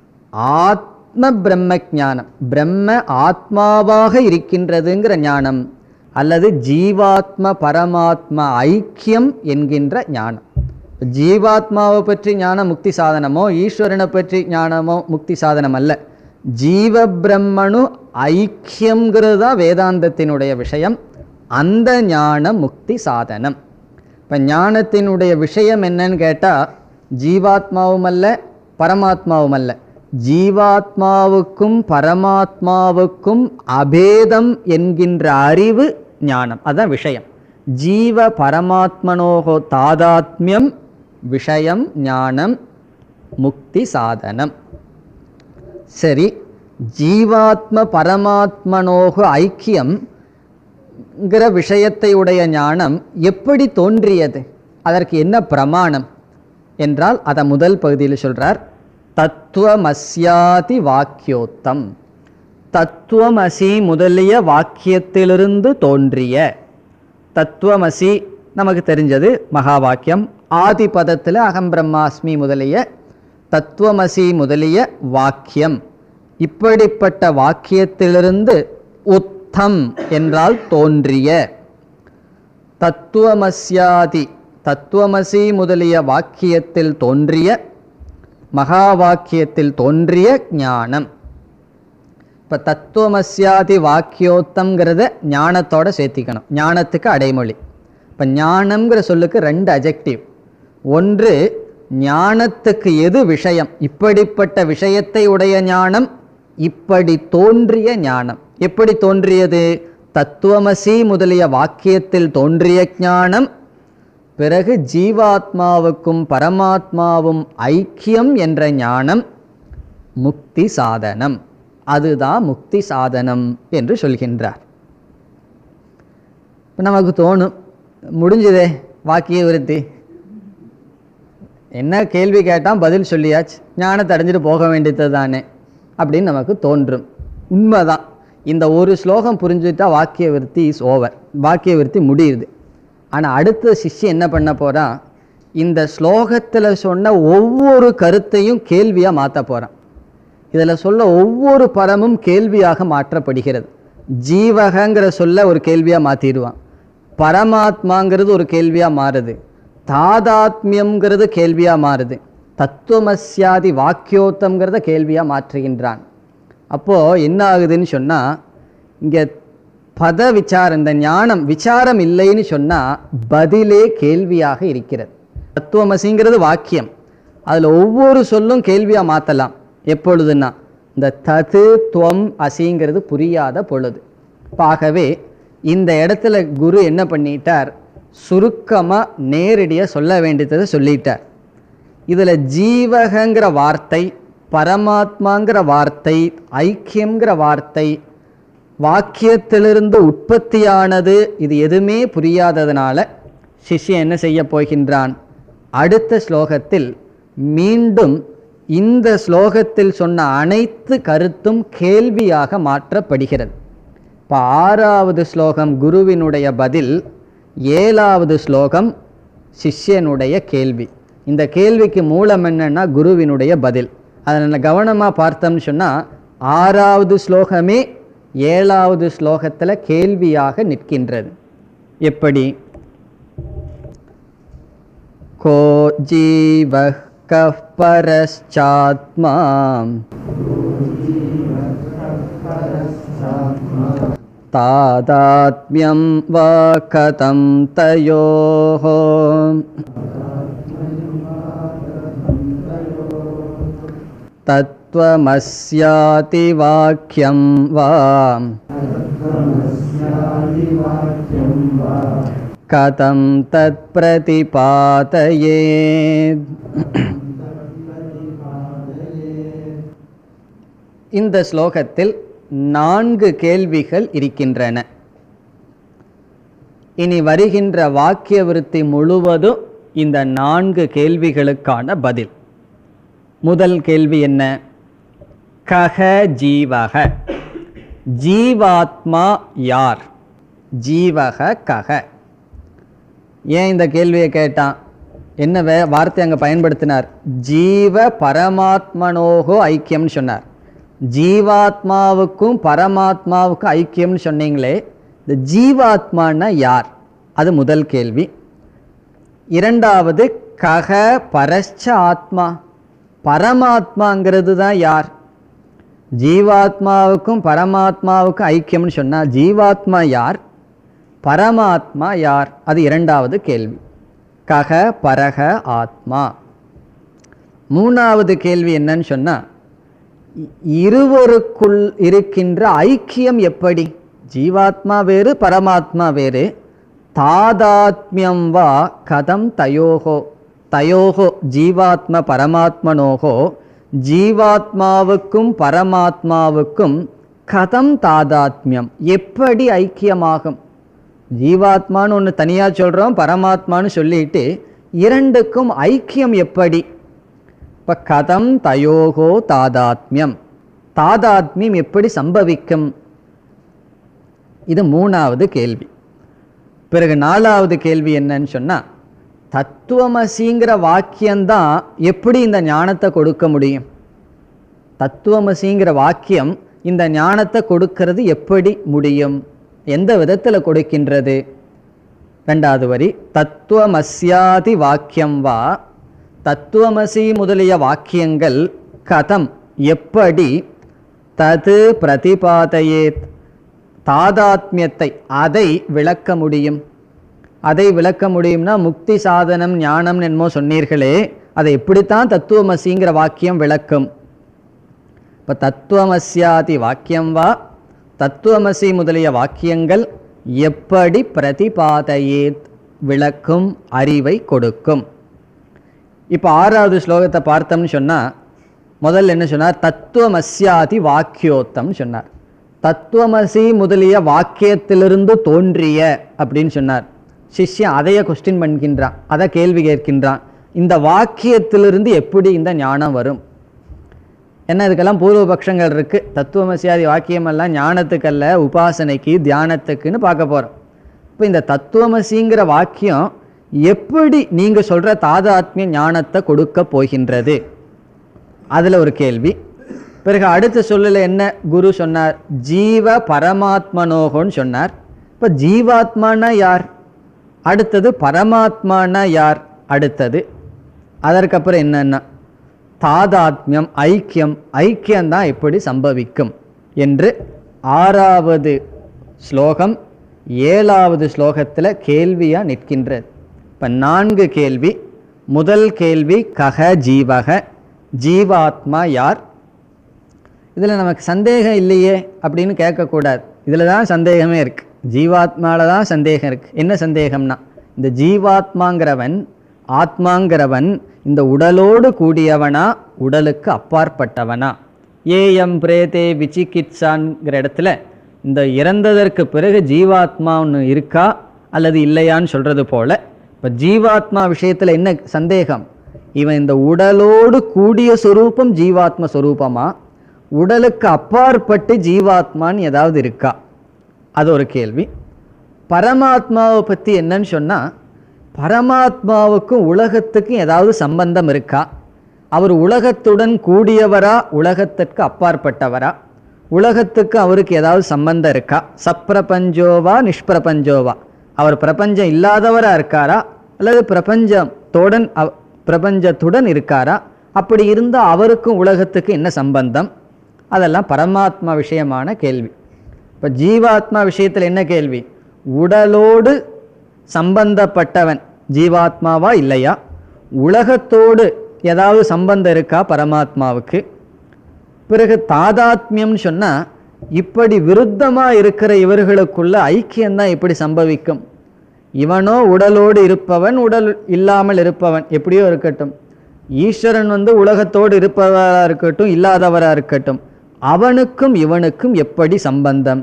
ஆத்ம பிரம்ம ஞானம் பிரம்ம ஆத்மாவாக இருக்கின்றதுங்கிற ஞானம் அல்லது ஜீவாத்ம பரமாத்ம ஐக்கியம் என்கின்ற ஞானம் ஜீவாத்மாவை பற்றி ஞானம் முக்தி சாதனமோ ஈஸ்வரனை பற்றி ஞானமோ முக்தி சாதனம் அல்ல ஜீவ பிரம்மனு ஐக்கியங்கிறது தான் வேதாந்தத்தினுடைய விஷயம் அந்த ஞானம் முக்தி சாதனம் இப்போ ஞானத்தினுடைய விஷயம் என்னன்னு கேட்டால் ஜீவாத்மாவும் அல்ல பரமாத்மாவும் அல்ல ஜீவாத்மாவுக்கும் பரமாத்மாவுக்கும் அபேதம் என்கின்ற அறிவு ஞானம் அதான் விஷயம் ஜீவ பரமாத்மனோகோ தாதாத்மியம் விஷயம் ஞானம் முக்தி சாதனம் சரி ஜீவாத்ம பரமாத்மனோக ஐக்கியம் ங்கிற விஷயத்தை உடைய ஞானம் எப்படி தோன்றியது அதற்கு என்ன பிரமாணம் என்றால் அதை முதல் பகுதியில் சொல்றார் தத்துவமஸ்யாதி வாக்கியோத்தம் தத்துவமசி முதலிய வாக்கியத்திலிருந்து தோன்றிய தத்துவமசி நமக்கு தெரிஞ்சது மகா வாக்கியம் ஆதி பதத்தில் அகம் பிரம்மாஸ்மி முதலிய தத்துவமசி முதலிய வாக்கியம் இப்படிப்பட்ட வாக்கியத்திலிருந்து உத்தம் என்றால் தோன்றிய தத்துவமஸ்யாதி தத்துவமசி முதலிய வாக்கியத்தில் தோன்றிய மகா வாக்கியத்தில் தோன்றிய ஞானம் இப்போ தத்துவமஸ்யாதி வாக்கியோத்தம்ங்கிறத ஞானத்தோட சேர்த்திக்கணும் ஞானத்துக்கு அடைமொழி இப்போ ஞானம்ங்கிற சொல்லுக்கு ரெண்டு அஜெக்டிவ் ஒன்று ஞானத்துக்கு எது விஷயம் இப்படிப்பட்ட விஷயத்தை உடைய ஞானம் இப்படி தோன்றிய ஞானம் எப்படி தோன்றியது தத்துவமசி முதலிய வாக்கியத்தில் தோன்றிய ஞானம் பிறகு ஜீவாத்மாவுக்கும் பரமாத்மாவும் ஐக்கியம் என்ற ஞானம் முக்தி சாதனம் அதுதான் முக்தி சாதனம் என்று சொல்கின்றார் இப்போ நமக்கு தோணும் முடிஞ்சதே வாக்கிய விருத்தி என்ன கேள்வி கேட்டால் பதில் சொல்லியாச்சு ஞானத்தை அடைஞ்சிட்டு போக வேண்டியது தானே அப்படின்னு நமக்கு தோன்றும் உண்மைதான் இந்த ஒரு ஸ்லோகம் புரிஞ்சுட்டா வாக்கிய விருத்தி இஸ் ஓவர் வாக்கிய விருத்தி முடியுது ஆனால் அடுத்த சிஷ்யம் என்ன பண்ண போகிறான் இந்த ஸ்லோகத்தில் சொன்ன ஒவ்வொரு கருத்தையும் கேள்வியாக மாற்ற போகிறான் இதில் சொல்ல ஒவ்வொரு பரமும் கேள்வியாக மாற்றப்படுகிறது ஜீவகங்கிற சொல்ல ஒரு கேள்வியாக மாற்றிடுவான் பரமாத்மாங்கிறது ஒரு கேள்வியாக மாறுது தாதாத்மியம்ங்கிறது கேள்வியாக மாறுது தத்துவமஸ்யாதி வாக்கியோத்தம்ங்கிறத கேள்வியாக மாற்றுகின்றான் அப்போது என்ன ஆகுதுன்னு சொன்னால் இங்கே பத விசாரம் இந்த ஞானம் விசாரம் இல்லைன்னு சொன்னா பதிலே கேள்வியாக இருக்கிறது தத்துவமசிங்கிறது வாக்கியம் அதுல ஒவ்வொரு சொல்லும் கேள்வியா மாத்தலாம் எப்பொழுதுன்னா இந்த தது துவம் அசிங்கிறது புரியாத பொழுது இப்ப ஆகவே இந்த இடத்துல குரு என்ன பண்ணிட்டார் சுருக்கமா நேரடியா சொல்ல வேண்டியதை சொல்லிட்டார் இதுல ஜீவகங்கிற வார்த்தை பரமாத்மாங்கிற வார்த்தை ஐக்கியம்ங்கிற வார்த்தை வாக்கியத்திலிருந்து உற்பத்தியானது இது எதுவுமே புரியாததுனால சிஷ்யன் என்ன செய்ய போகின்றான் அடுத்த ஸ்லோகத்தில் மீண்டும் இந்த ஸ்லோகத்தில் சொன்ன அனைத்து கருத்தும் கேள்வியாக மாற்றப்படுகிறது இப்போ ஆறாவது ஸ்லோகம் குருவினுடைய பதில் ஏழாவது ஸ்லோகம் சிஷ்யனுடைய கேள்வி இந்த கேள்விக்கு மூலம் என்னன்னா குருவினுடைய பதில் அதை நல்ல கவனமாக பார்த்தோம்னு சொன்னால் ஆறாவது ஸ்லோகமே ஏழாவது ஸ்லோகத்தில் கேள்வியாக நிற்கின்றது எப்படி को जीवः कः परश्चात्मा तादात्म्यं वा कथं तयोः तत्त्वमस्याति वाक्यं वा कथं तत्प्रतिपातयेत् இந்த ஸ்லோகத்தில் நான்கு கேள்விகள் இருக்கின்றன இனி வருகின்ற வாக்கிய விருத்தி முழுவதும் இந்த நான்கு கேள்விகளுக்கான பதில் முதல் கேள்வி என்ன கக ஜீவக ஜீவாத்மா யார் ஜீவக கக ஏன் இந்த கேள்வியை கேட்டான் என்ன வே வார்த்தை அங்கே பயன்படுத்தினார் ஜீவ பரமாத்மனோகோ ஐக்கியம்னு சொன்னார் ஜீவாத்மாவுக்கும் பரமாத்மாவுக்கும் ஐக்கியம்னு சொன்னீங்களே இந்த ஜீவாத்மான்னா யார் அது முதல் கேள்வி இரண்டாவது கக பரஸ்ச ஆத்மா பரமாத்மாங்கிறது தான் யார் ஜீவாத்மாவுக்கும் பரமாத்மாவுக்கும் ஐக்கியம்னு சொன்னால் ஜீவாத்மா யார் பரமாத்மா யார் அது இரண்டாவது கேள்வி கக பரக ஆத்மா மூணாவது கேள்வி என்னன்னு சொன்னா இ- இருவருக்குள் இருக்கின்ற ஐக்கியம் எப்படி ஜீவாத்மா வேறு பரமாத்மா வேறு தாதாத்மியம் வா கதம் தயோகோ தயோகோ ஜீவாத்ம பரமாத்மனோகோ ஜீவாத்மாவுக்கும் பரமாத்மாவுக்கும் கதம் தாதாத்மியம் எப்படி ஐக்கியமாகும் ஜீவாத்மான்னு ஒன்று தனியாக சொல்கிறோம் பரமாத்மான்னு சொல்லிட்டு இரண்டுக்கும் ஐக்கியம் எப்படி இப்போ கதம் தயோகோ தாதாத்மியம் தாதாத்மியம் எப்படி சம்பவிக்கும் இது மூணாவது கேள்வி பிறகு நாலாவது கேள்வி என்னன்னு சொன்னால் தத்துவமசிங்கிற வாக்கியம்தான் எப்படி இந்த ஞானத்தை கொடுக்க முடியும் தத்துவமசிங்கிற வாக்கியம் இந்த ஞானத்தை கொடுக்கிறது எப்படி முடியும் எந்த விதத்தில் கொடுக்கின்றது ரெண்டாவது வரி தத்துவமஸ்யாதி வாக்கியம் வா தத்துவமசி முதலிய வாக்கியங்கள் கதம் எப்படி தது பிரதிபாதையேத் தாதாத்மியத்தை அதை விளக்க முடியும் அதை விளக்க முடியும்னா முக்தி சாதனம் ஞானம் என்னமோ சொன்னீர்களே அதை எப்படித்தான் தத்துவமசிங்கிற வாக்கியம் விளக்கும் இப்போ தத்துவமஸ்யாதி வாக்கியம் வா தத்துவமசி முதலிய வாக்கியங்கள் எப்படி பிரதிபாதையேத் விளக்கும் அறிவை கொடுக்கும் இப்போ ஆறாவது ஸ்லோகத்தை பார்த்தோம்னு சொன்னால் முதல்ல என்ன சொன்னார் தத்துவமஸ்யாதி வாக்கியோத்தம் சொன்னார் தத்துவமசி முதலிய வாக்கியத்திலிருந்து தோன்றிய அப்படின்னு சொன்னார் சிஷ்யன் அதைய கொஸ்டின் பண்ணுகின்றான் அதை கேள்வி கேட்கின்றான் இந்த வாக்கியத்திலிருந்து எப்படி இந்த ஞானம் வரும் என்ன இதுக்கெல்லாம் பூர்வபக்ஷங்கள் இருக்கு தத்துவமசியாதி வாக்கியமெல்லாம் ஞானத்துக்கல்ல உபாசனைக்கு தியானத்துக்குன்னு பார்க்க போறோம் இப்போ இந்த தத்துவமசிங்கிற வாக்கியம் எப்படி நீங்க சொல்ற தாதாத்மிய ஞானத்தை கொடுக்க போகின்றது அதுல ஒரு கேள்வி பிறகு அடுத்த சொல்லல என்ன குரு சொன்னார் ஜீவ பரமாத்மனோகோன்னு சொன்னார் இப்போ ஜீவாத்மானா யார் அடுத்தது பரமாத்மானா யார் அடுத்தது அதற்கப்புறம் என்னன்னா தாதாத்மியம் ஐக்கியம் ஐக்கியம்தான் எப்படி சம்பவிக்கும் என்று ஆறாவது ஸ்லோகம் ஏழாவது ஸ்லோகத்தில் கேள்வியாக நிற்கின்றது இப்போ நான்கு கேள்வி முதல் கேள்வி கக ஜீவக ஜீவாத்மா யார் இதில் நமக்கு சந்தேகம் இல்லையே அப்படின்னு கேட்கக்கூடாது இதில் தான் சந்தேகமே இருக்குது ஜீவாத்மாவில் தான் சந்தேகம் இருக்குது என்ன சந்தேகம்னா இந்த ஜீவாத்மாங்கிறவன் ஆத்மாங்கிறவன் இந்த உடலோடு கூடியவனா உடலுக்கு அப்பாற்பட்டவனா ஏஎம் பிரேதே விசிகித்சான்ங்கிற இடத்துல இந்த இறந்ததற்கு பிறகு ஜீவாத்மா ஒன்று இருக்கா அல்லது இல்லையான்னு சொல்கிறது போல இப்போ ஜீவாத்மா விஷயத்தில் என்ன சந்தேகம் இவன் இந்த உடலோடு கூடிய சொரூபம் ஜீவாத்ம சொரூபமா உடலுக்கு அப்பாற்பட்டு ஜீவாத்மான்னு ஏதாவது இருக்கா அது ஒரு கேள்வி பரமாத்மாவை பற்றி என்னன்னு சொன்னால் பரமாத்மாவுக்கும் உலகத்துக்கும் ஏதாவது சம்பந்தம் இருக்கா அவர் உலகத்துடன் கூடியவரா உலகத்திற்கு அப்பாற்பட்டவரா உலகத்துக்கு அவருக்கு ஏதாவது சம்பந்தம் இருக்கா சப்பிரபஞ்சோவா நிஷ்பிரபஞ்சோவா அவர் பிரபஞ்சம் இல்லாதவரா இருக்காரா அல்லது பிரபஞ்சத்துடன் அவ பிரபஞ்சத்துடன் இருக்காரா அப்படி இருந்தால் அவருக்கும் உலகத்துக்கு என்ன சம்பந்தம் அதெல்லாம் பரமாத்மா விஷயமான கேள்வி இப்போ ஜீவாத்மா விஷயத்தில் என்ன கேள்வி உடலோடு சம்பந்தப்பட்டவன் ஜீவாத்மாவா இல்லையா உலகத்தோடு ஏதாவது சம்பந்தம் இருக்கா பரமாத்மாவுக்கு பிறகு தாதாத்மியம்னு சொன்னால் இப்படி விருத்தமாக இருக்கிற இவர்களுக்குள்ள ஐக்கியம்தான் எப்படி சம்பவிக்கும் இவனோ உடலோடு இருப்பவன் உடல் இல்லாமல் இருப்பவன் எப்படியோ இருக்கட்டும் ஈஸ்வரன் வந்து உலகத்தோடு இருப்பவராக இருக்கட்டும் இல்லாதவராக இருக்கட்டும் அவனுக்கும் இவனுக்கும் எப்படி சம்பந்தம்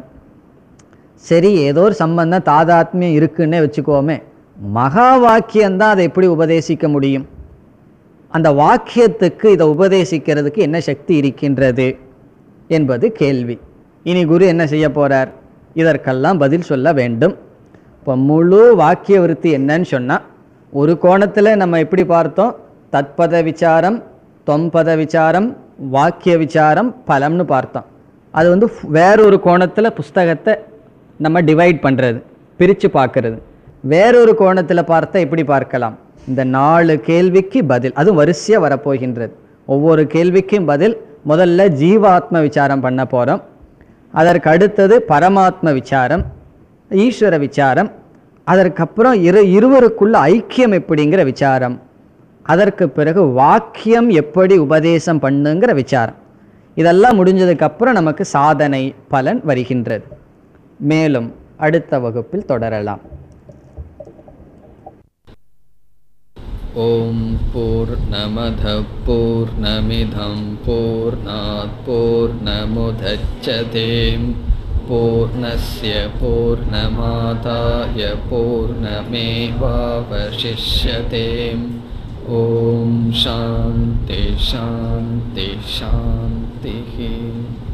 சரி ஏதோ ஒரு சம்பந்தம் தாதாத்மியம் இருக்குன்னே வச்சுக்கோமே மகா வாக்கியம்தான் அதை எப்படி உபதேசிக்க முடியும் அந்த வாக்கியத்துக்கு இதை உபதேசிக்கிறதுக்கு என்ன சக்தி இருக்கின்றது என்பது கேள்வி இனி குரு என்ன செய்ய போறார் இதற்கெல்லாம் பதில் சொல்ல வேண்டும் இப்போ முழு வாக்கிய விருத்தி என்னன்னு சொன்னால் ஒரு கோணத்தில் நம்ம எப்படி பார்த்தோம் தத்பத விசாரம் தொம்பத விசாரம் வாக்கிய விசாரம் பலம்னு பார்த்தோம் அது வந்து ஃபு- வேறொரு கோணத்தில் புஸ்தகத்தை நம்ம டிவைட் பண்ணுறது பிரித்து பார்க்கறது வேறொரு கோணத்தில் பார்த்தா எப்படி பார்க்கலாம் இந்த நாலு கேள்விக்கு பதில் அதுவும் வரிசையாக வரப்போகின்றது ஒவ்வொரு கேள்விக்கும் பதில் முதல்ல ஜீவாத்ம விசாரம் பண்ண போகிறோம் அதற்கு அடுத்தது பரமாத்ம விசாரம் ஈஸ்வர விசாரம் அதற்கப்புறம் இரு இருவருக்குள்ள ஐக்கியம் எப்படிங்கிற விசாரம் அதற்கு பிறகு வாக்கியம் எப்படி உபதேசம் பண்ணுங்கிற விசாரம் இதெல்லாம் முடிஞ்சதுக்கப்புறம் நமக்கு சாதனை பலன் வருகின்றது மேலும் அடுத்த வகுப்பில் தொடரலாம் ॐ पूर्णमधः पूर्णमिधं पूर्णात् पूर्णमुदच्छते पूर्णस्य पूर्णमादाय पूर्णमेवावशिष्यते ॐ शान्ति शान्ति शान्तिः